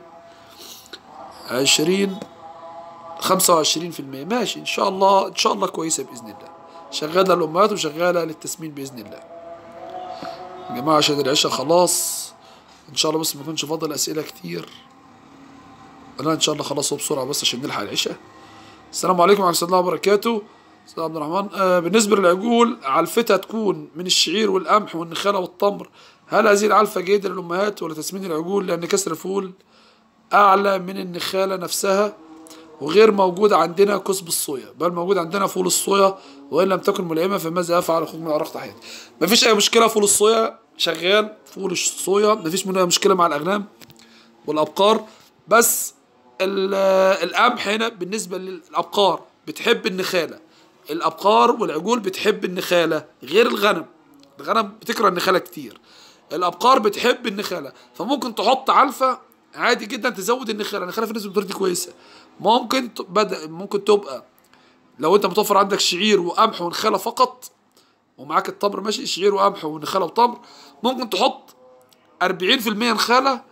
20 25% ماشي ان شاء الله ان شاء الله كويسه باذن الله شغاله للامهات وشغاله للتسمين باذن الله يا جماعه عشان العشاء خلاص ان شاء الله بس ما يكونش فاضل اسئله كتير انا ان شاء الله خلصوا بسرعه بس عشان نلحق العشاء السلام عليكم ورحمه الله وبركاته استاذ عبد الرحمن آه بالنسبه للعجول علفتها تكون من الشعير والقمح والنخاله والتمر هل هذه العلفه جيده للامهات ولا تسمين العجول لان كسر الفول اعلى من النخاله نفسها وغير موجود عندنا كسب الصويا بل موجود عندنا فول الصويا وان لم تكن ملائمه فماذا افعل اخوك من العراق تحياتي مفيش اي مشكله فول الصويا شغال فول الصويا مفيش منه مشكله مع الاغنام والابقار بس القمح هنا بالنسبه للابقار بتحب النخاله الابقار والعجول بتحب النخاله غير الغنم الغنم بتكره النخاله كتير الابقار بتحب النخاله فممكن تحط علفه عادي جدا تزود النخاله النخاله في نسبه دي كويسه ممكن بدا ممكن تبقى لو انت متوفر عندك شعير وقمح ونخاله فقط ومعاك التمر ماشي شعير وقمح ونخاله وتمر ممكن تحط 40% نخاله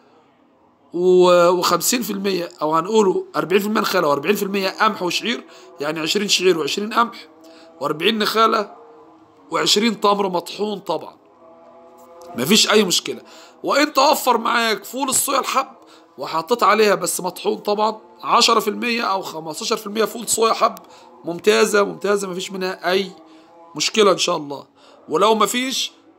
و50% او هنقوله 40% نخاله و40% قمح وشعير يعني 20 شعير و20 قمح و40 نخاله و20 تمر مطحون طبعا مفيش اي مشكله وانت وفر معاك فول الصويا الحب وحطيت عليها بس مطحون طبعا 10% او 15% فول صويا حب ممتازه ممتازه مفيش منها اي مشكله ان شاء الله ولو مفيش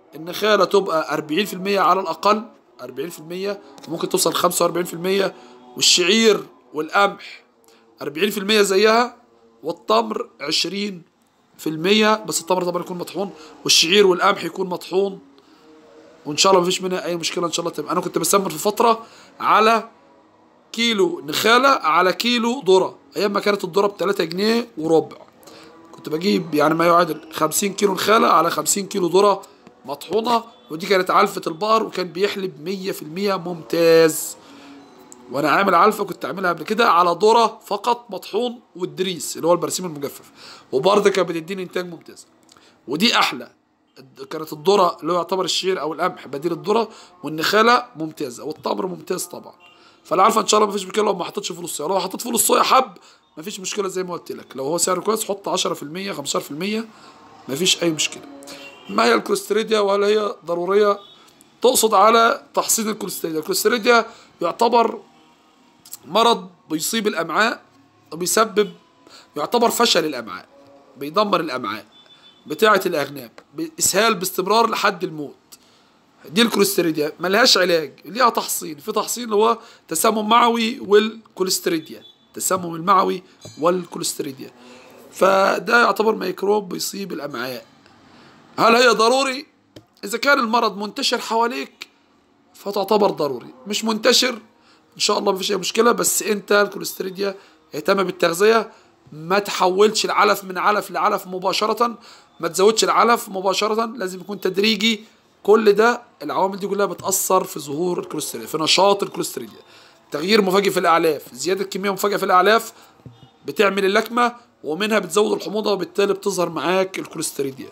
النخالة تبقى 40% على الأقل 40% وممكن توصل 45% والشعير والقمح 40% زيها والتمر 20% بس التمر طبعا يكون مطحون والشعير والقمح يكون مطحون وان شاء الله مفيش منها اي مشكله ان شاء الله تبقى انا كنت بسمر في فتره على كيلو نخاله على كيلو ذره ايام ما كانت الذره ب 3 جنيه وربع كنت بجيب يعني ما يعادل 50 كيلو نخاله على 50 كيلو ذره مطحونه ودي كانت علفه البقر وكان بيحلب 100% ممتاز وانا عامل علفه كنت عاملها قبل كده على ذره فقط مطحون والدريس اللي هو البرسيم المجفف وبرضه كانت بتديني انتاج ممتاز ودي احلى كانت الذره اللي هو يعتبر الشعير او القمح بديل الذره والنخاله ممتازه والتمر ممتاز طبعا فالعلفه ان شاء الله مفيش مشكله لو ما حطيتش فول الصويا لو حطيت فول الصويا حب مفيش مشكله زي ما قلت لك لو هو سعره كويس حط 10% 15% مفيش اي مشكله ما هي الكوليستريديا وهل هي ضروريه تقصد على تحصين الكوليستريديا الكوليستريديا يعتبر مرض بيصيب الامعاء وبيسبب يعتبر فشل الامعاء بيدمر الامعاء بتاعه الاغنام اسهال باستمرار لحد الموت دي الكوليستريديا ملهاش علاج ليها تحصين في تحصين اللي هو تسمم معوي والكوليستريديا التسمم المعوي والكوليستريديا فده يعتبر ميكروب بيصيب الامعاء هل هي ضروري اذا كان المرض منتشر حواليك فتعتبر ضروري مش منتشر ان شاء الله مفيش اي مشكله بس انت الكوليستريديا اهتم بالتغذيه ما تحولش العلف من علف لعلف مباشره ما تزودش العلف مباشره لازم يكون تدريجي كل ده العوامل دي كلها بتاثر في ظهور الكوليستريديا في نشاط الكوليستريديا تغيير مفاجئ في الاعلاف زياده كميه مفاجئه في الاعلاف بتعمل اللكمه ومنها بتزود الحموضه وبالتالي بتظهر معاك الكوليستريديا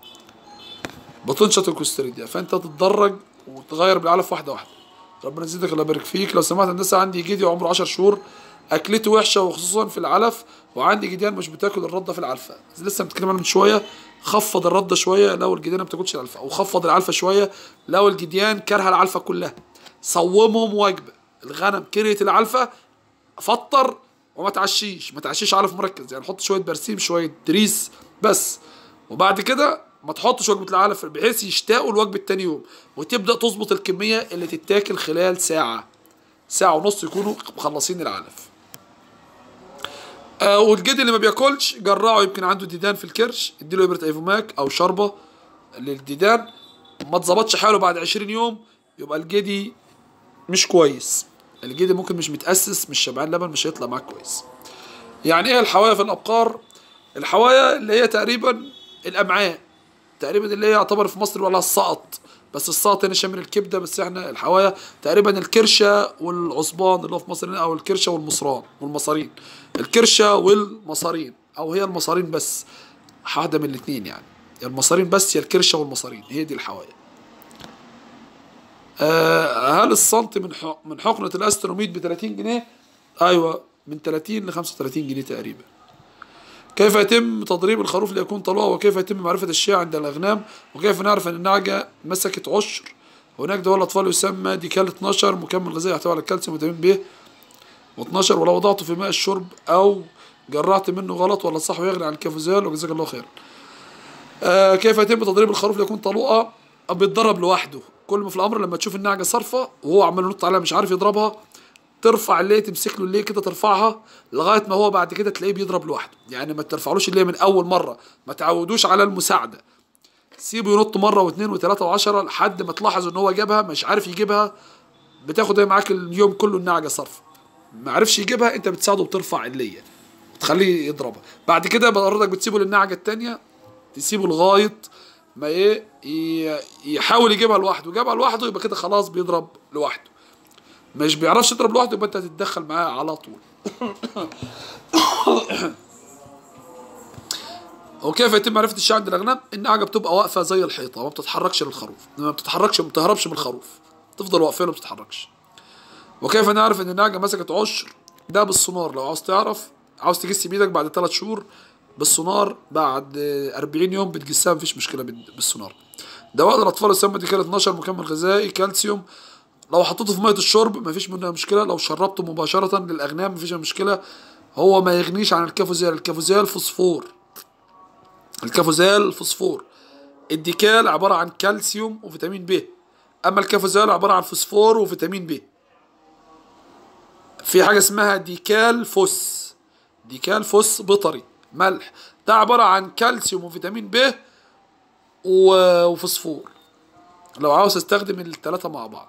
بتنشط الكوليستريديا فانت تتدرج وتغير بالعلف واحده واحده ربنا يزيدك الله يبارك فيك لو سمحت هندسه عندي جدي عمره 10 شهور اكلته وحشه وخصوصا في العلف وعندي جديان مش بتاكل الرده في العلفه لسه بنتكلم عنها من شويه خفض الرده شويه لو الجديان ما بتاكلش العلفه او خفض العلفه شويه لو الجديان كره العلفه كلها صومهم وجبه الغنم كرهت العلفه فطر وما تعشيش ما تعشيش علف مركز يعني حط شويه برسيم شويه دريس بس وبعد كده ما تحطش وجبه العلف بحيث يشتاقوا الوجبه تاني يوم وتبدا تظبط الكميه اللي تتاكل خلال ساعه ساعه ونص يكونوا مخلصين العلف آه والجدي اللي ما بياكلش جرعه يمكن عنده ديدان في الكرش اديله ابره ايفوماك او شربه للديدان ما اتظبطش حاله بعد 20 يوم يبقى الجدي مش كويس الجدي ممكن مش متاسس مش شبعان لبن مش هيطلع معاك كويس يعني ايه الحوايا في الابقار الحوايا اللي هي تقريبا الامعاء تقريبا اللي هي يعتبر في مصر ولا السقط بس السقط هنا شامل الكبده بس احنا الحوايا تقريبا الكرشه والعصبان اللي هو في مصر هنا او الكرشه والمصران والمصارين الكرشه والمصارين او هي المصارين بس واحده من الاثنين يعني يا المصارين بس يا الكرشه والمصارين هي دي الحوايا آه هل السنتي من من حقنه الاستروميد ب 30 جنيه ايوه من 30 ل 35 جنيه تقريبا كيف يتم تضريب الخروف ليكون طلوع وكيف يتم معرفة الشيء عند الأغنام وكيف نعرف أن النعجة مسكت عشر هناك دواء الأطفال يسمى ديكال 12 مكمل غذائي يحتوي على الكالسيوم وفيتامين ب و12 ولو وضعته في ماء الشرب أو جرعت منه غلط ولا صح ويغني عن الكافوزال وجزاك الله خيرا آه كيف يتم تضريب الخروف ليكون طلوقة بيتدرب لوحده كل ما في الأمر لما تشوف النعجة صرفة وهو عمال ينط عليها مش عارف يضربها ترفع اللي تمسك له اللي كده ترفعها لغايه ما هو بعد كده تلاقيه بيضرب لوحده يعني ما ترفعلوش اللي من اول مره ما تعودوش على المساعده سيبه ينط مره واثنين وثلاثه وعشرة لحد ما تلاحظ ان هو جابها مش عارف يجيبها بتاخد ايه معاك اليوم كله النعجه صرف ما عرفش يجيبها انت بتساعده بترفع الليه تخليه يضربها بعد كده بردك بتسيبه للنعجه التانية تسيبه لغايه ما ايه يحاول يجيبها لوحده جابها لوحده يبقى كده خلاص بيضرب لوحده مش بيعرفش يضرب لوحده يبقى انت هتتدخل معاه على طول وكيف يتم معرفة الشيء عند الأغنام؟ النعجة بتبقى واقفة زي الحيطة ما بتتحركش للخروف ما بتتحركش ما بتهربش من الخروف تفضل واقفة ما بتتحركش وكيف نعرف إن النعجة مسكت عشر؟ ده بالسونار لو عاوز تعرف عاوز تجس بإيدك بعد ثلاث شهور بالسونار بعد 40 يوم بتجسها مفيش مشكلة بالسونار دواء الأطفال يسمى دي كانت 12 مكمل غذائي كالسيوم لو حطيته في ميه الشرب مفيش منها مشكله لو شربته مباشره للاغنام مفيش مشكله هو ما يغنيش عن الكافوزيال الكافوزيال فوسفور الكافوزيال فوسفور الديكال عبارة عن كالسيوم وفيتامين ب أما الكافوزال عبارة عن فوسفور وفيتامين ب في حاجة اسمها ديكال فوس ديكال فوس بطري ملح ده عبارة عن كالسيوم وفيتامين ب و- وفوسفور لو عاوز استخدم الثلاثة مع بعض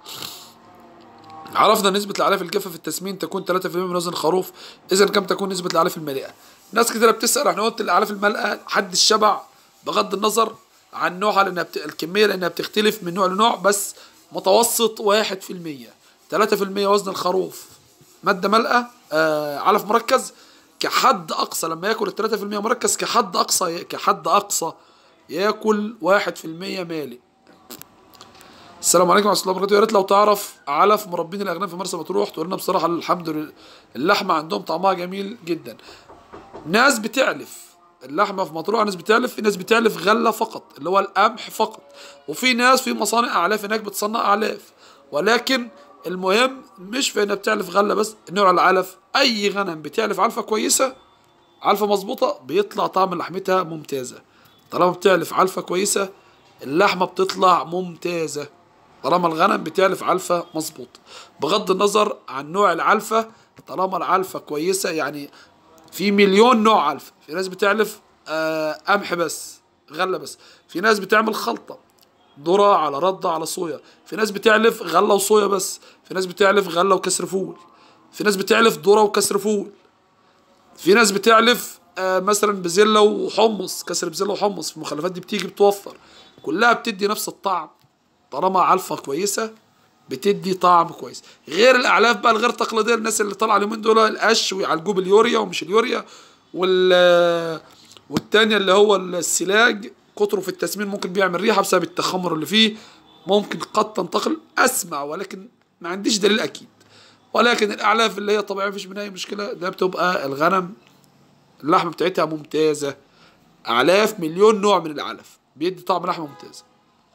عرفنا نسبة الأعلاف الجافة في التسمين تكون 3% من وزن الخروف إذا كم تكون نسبة الأعلاف المالئة ناس كتيرة بتسأل احنا قلت الأعلاف المالئة حد الشبع بغض النظر عن نوعها لأنها بت... الكمية لأنها بتختلف من نوع لنوع بس متوسط واحد في المية تلاتة في المية وزن الخروف مادة مالئة آه علف مركز كحد أقصى لما ياكل التلاتة في المية مركز كحد أقصى كحد أقصى ياكل واحد في المية مالئ السلام عليكم ورحمه الله وبركاته يا ريت لو تعرف علف مربين الاغنام في مرسى مطروح تقول لنا بصراحه الحمد لله اللحمه عندهم طعمها جميل جدا ناس بتعلف اللحمه في مطروح ناس بتعلف في ناس بتعلف غله فقط اللي هو القمح فقط وفي ناس في مصانع اعلاف هناك بتصنع اعلاف ولكن المهم مش في انها بتعلف غله بس نوع العلف اي غنم بتعلف علفه كويسه علفه مظبوطه بيطلع طعم لحمتها ممتازه طالما بتعلف علفه كويسه اللحمه بتطلع ممتازه طالما الغنم بتعلف علفة مظبوط بغض النظر عن نوع العلفة طالما العلفة كويسة يعني في مليون نوع علفة في ناس بتعلف آه، قمح بس غلة بس في ناس بتعمل خلطة ذرة على ردة على صويا في ناس بتعلف غلة وصويا بس في ناس بتعلف غلة وكسر فول في ناس بتعلف ذرة وكسر فول في ناس بتعلف آه، مثلا بزلة وحمص كسر بزلة وحمص في المخلفات دي بتيجي بتوفر كلها بتدي نفس الطعم طالما علفة كويسة بتدي طعم كويس غير الاعلاف بقى الغير تقليديه الناس اللي طالعه اليومين دول القش ويعالجوه باليوريا ومش اليوريا وال والتانية اللي هو السلاج كتره في التسمين ممكن بيعمل ريحه بسبب التخمر اللي فيه ممكن قد تنتقل اسمع ولكن ما عنديش دليل اكيد ولكن الاعلاف اللي هي طبيعيه مفيش منها اي مشكله ده بتبقى الغنم اللحمه بتاعتها ممتازه اعلاف مليون نوع من العلف بيدي طعم لحمه ممتازه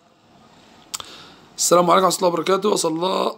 السلام عليكم ورحمه الله وبركاته وصلى الله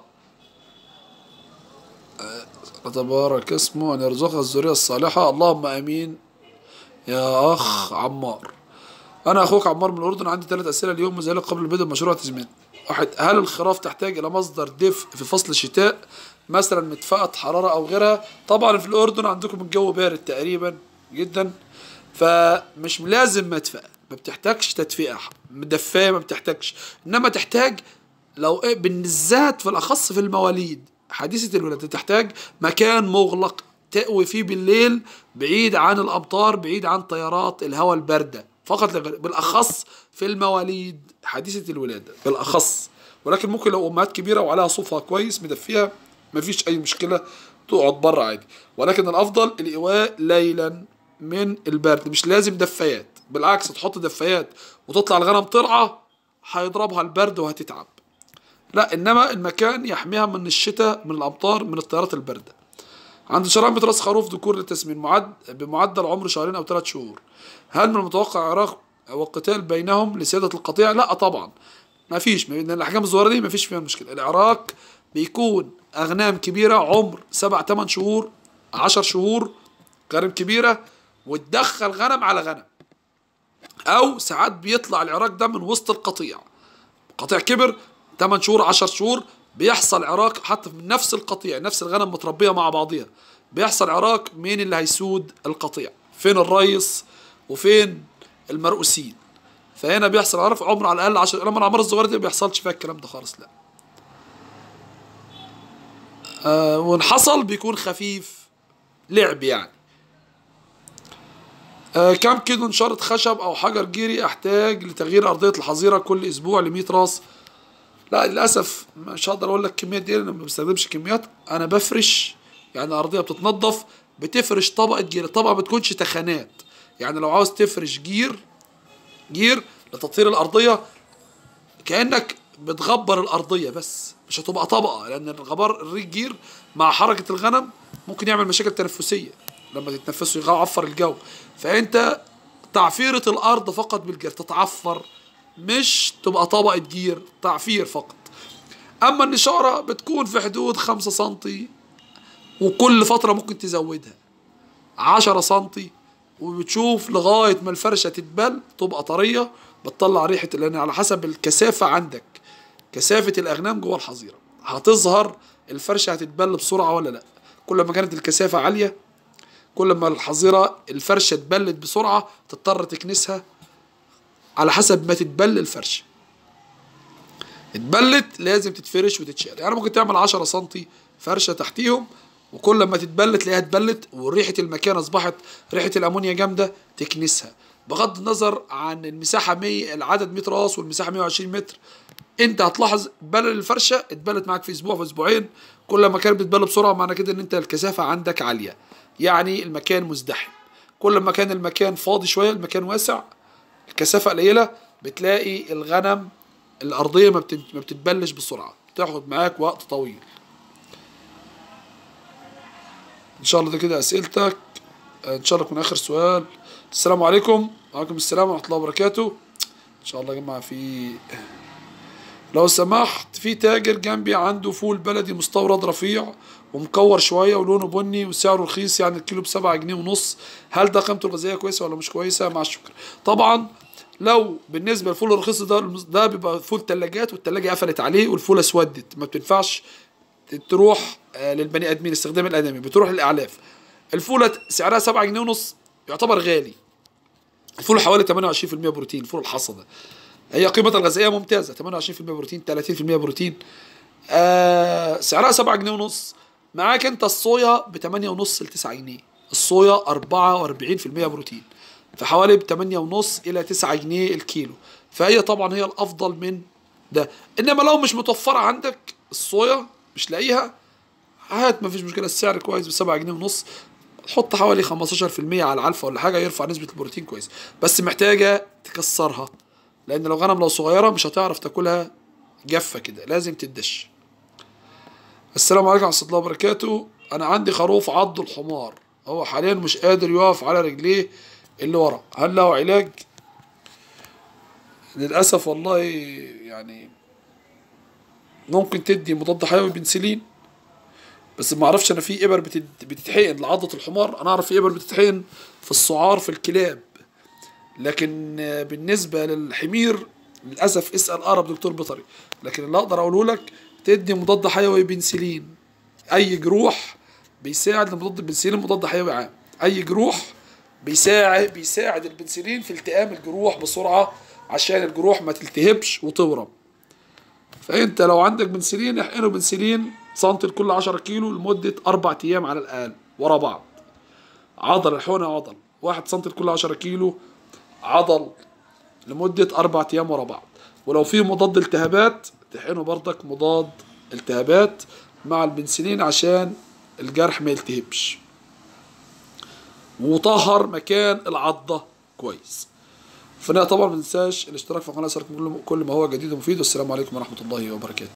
آه، تبارك اسمه ان يرزقها الذريه الصالحه اللهم امين يا اخ عمار انا اخوك عمار من الاردن عندي ثلاث اسئله اليوم وذلك قبل بدء مشروع تزمين واحد هل الخراف تحتاج الى مصدر دفء في فصل الشتاء مثلا مدفأة حرارة او غيرها طبعا في الاردن عندكم الجو بارد تقريبا جدا فمش لازم مدفأة ما بتحتاجش تدفئة مدفاية ما بتحتاجش انما تحتاج لو إيه بالذات في الاخص في المواليد حديثة الولادة تحتاج مكان مغلق تقوي فيه بالليل بعيد عن الامطار بعيد عن تيارات الهواء الباردة فقط لغير بالاخص في المواليد حديثة الولادة بالاخص ولكن ممكن لو امهات كبيرة وعليها صوفها كويس مدفيها مفيش اي مشكلة تقعد بره عادي ولكن الافضل الايواء ليلا من البرد مش لازم دفايات بالعكس تحط دفايات وتطلع الغنم ترعى هيضربها البرد وهتتعب لا انما المكان يحميها من الشتاء من الامطار من التيارات البارده عند شرامة راس خروف ذكور للتسمين معد بمعدل عمر شهرين او ثلاث شهور هل من المتوقع عراق والقتال بينهم لسيادة القطيع لا طبعا ما فيش من الاحكام الصغيره دي ما فيش فيها مشكله العراق بيكون اغنام كبيره عمر سبع ثمان شهور عشر شهور غنم كبيره وتدخل غنم على غنم او ساعات بيطلع العراق ده من وسط القطيع قطيع كبر 8 شهور 10 شهور بيحصل عراق حتى من نفس القطيع نفس الغنم متربيه مع بعضيها بيحصل عراق مين اللي هيسود القطيع فين الريس وفين المرؤوسين فهنا بيحصل عرف عمر على الاقل 10 لما العمر الصغيره دي ما بيحصلش فيها الكلام ده خالص لا آه وان حصل بيكون خفيف لعب يعني آه كم كيلو نشارة خشب أو حجر جيري أحتاج لتغيير أرضية الحظيرة كل أسبوع ل 100 راس لا للأسف مش هقدر أقول لك كميات دي أنا ما بستخدمش كميات أنا بفرش يعني أرضية بتتنضف بتفرش طبقة جير الطبقة ما بتكونش تخانات يعني لو عاوز تفرش جير جير لتطهير الأرضية كأنك بتغبر الأرضية بس مش هتبقى طبقة لأن الغبار الريق جير مع حركة الغنم ممكن يعمل مشاكل تنفسية لما تتنفسوا يعفر الجو فانت تعفيرة الارض فقط بالجير تتعفر مش تبقى طبقة جير تعفير فقط اما النشارة بتكون في حدود خمسة سنتي وكل فترة ممكن تزودها عشرة سنتي وبتشوف لغاية ما الفرشة تتبل تبقى طرية بتطلع ريحه لان على حسب الكثافه عندك كثافه الاغنام جوه الحظيره هتظهر الفرشه هتتبل بسرعه ولا لا كل ما كانت الكثافه عاليه كل ما الحظيره الفرشه اتبلت بسرعه تضطر تكنسها على حسب ما تتبل الفرشه اتبلت لازم تتفرش وتتشال يعني ممكن تعمل 10 سنتي فرشه تحتيهم وكل ما تتبل تلاقيها اتبلت وريحه المكان اصبحت ريحه الامونيا جامده تكنسها بغض النظر عن المساحه 100 العدد 100 راس والمساحه 120 متر انت هتلاحظ بلل الفرشه اتبلت معاك في اسبوع في اسبوعين كل ما كانت بتبل بسرعه معنى كده ان انت الكثافه عندك عاليه يعني المكان مزدحم كل ما كان المكان فاضي شويه المكان واسع الكثافه قليله بتلاقي الغنم الارضيه ما بتت- ما بتتبلش بسرعه بتاخد معاك وقت طويل ان شاء الله ده كده اسئلتك ان شاء الله يكون اخر سؤال السلام عليكم وعليكم السلام ورحمه الله وبركاته ان شاء الله يا جماعه في لو سمحت في تاجر جنبي عنده فول بلدي مستورد رفيع ومكور شويه ولونه بني وسعره رخيص يعني الكيلو بسبعة جنيه ونص هل ده قيمته الغذائيه كويسه ولا مش كويسه مع الشكر طبعا لو بالنسبه للفول الرخيص ده ده بيبقى فول تلاجات والتلاجه قفلت عليه والفول اسودت ما بتنفعش تروح آه، للبني ادمين استخدام الادمي بتروح للاعلاف الفوله سعرها 7 جنيه ونص يعتبر غالي الفول حوالي 28% بروتين الفول الحصى ده هي قيمتها الغذائيه ممتازه 28% بروتين 30% بروتين آه سعرها 7 جنيه ونص معاك انت الصويا ب 8 ونص ل 9 جنيه الصويا 44% بروتين فحوالي ب 8 ونص الى 9 جنيه الكيلو فهي طبعا هي الافضل من ده انما لو مش متوفره عندك الصويا مش لاقيها هات مفيش مشكله السعر كويس ب 7 جنيه ونص حط حوالي 15% على العلفه ولا حاجه يرفع نسبه البروتين كويس بس محتاجه تكسرها لان لو غنم لو صغيره مش هتعرف تاكلها جافه كده لازم تدش السلام عليكم ورحمه الله وبركاته انا عندي خروف عض الحمار هو حاليا مش قادر يقف على رجليه اللي ورا هل له علاج للاسف والله يعني ممكن تدي مضاد حيوي بنسلين بس ما اعرفش انا في ابر بتت- بتتحقن لعضة الحمار انا اعرف في ابر بتتحقن في السعار في الكلاب لكن آه، بالنسبة للحمير للأسف اسأل أقرب دكتور بيطري لكن اللي أقدر أقوله لك تدي مضاد حيوي بنسلين أي جروح بيساعد لمضاد البنسلين مضاد حيوي عام أي جروح بيساعد بيساعد البنسلين في التئام الجروح بسرعة عشان الجروح ما تلتهبش وتورم فأنت لو عندك بنسلين احقنه بنسلين سنتي لكل 10 كيلو لمدة أربع أيام على الأقل ورا بعض عضل الحقنة عضل واحد سنتي لكل 10 كيلو عضل لمدة أربع أيام ورا بعض ولو في مضاد التهابات تحقنه برضك مضاد التهابات مع البنسلين عشان الجرح ما يلتهبش وطهر مكان العضة كويس فأنا طبعا ما ننساش الاشتراك في القناة يصلكم كل- كل ما هو جديد ومفيد والسلام عليكم ورحمة الله وبركاته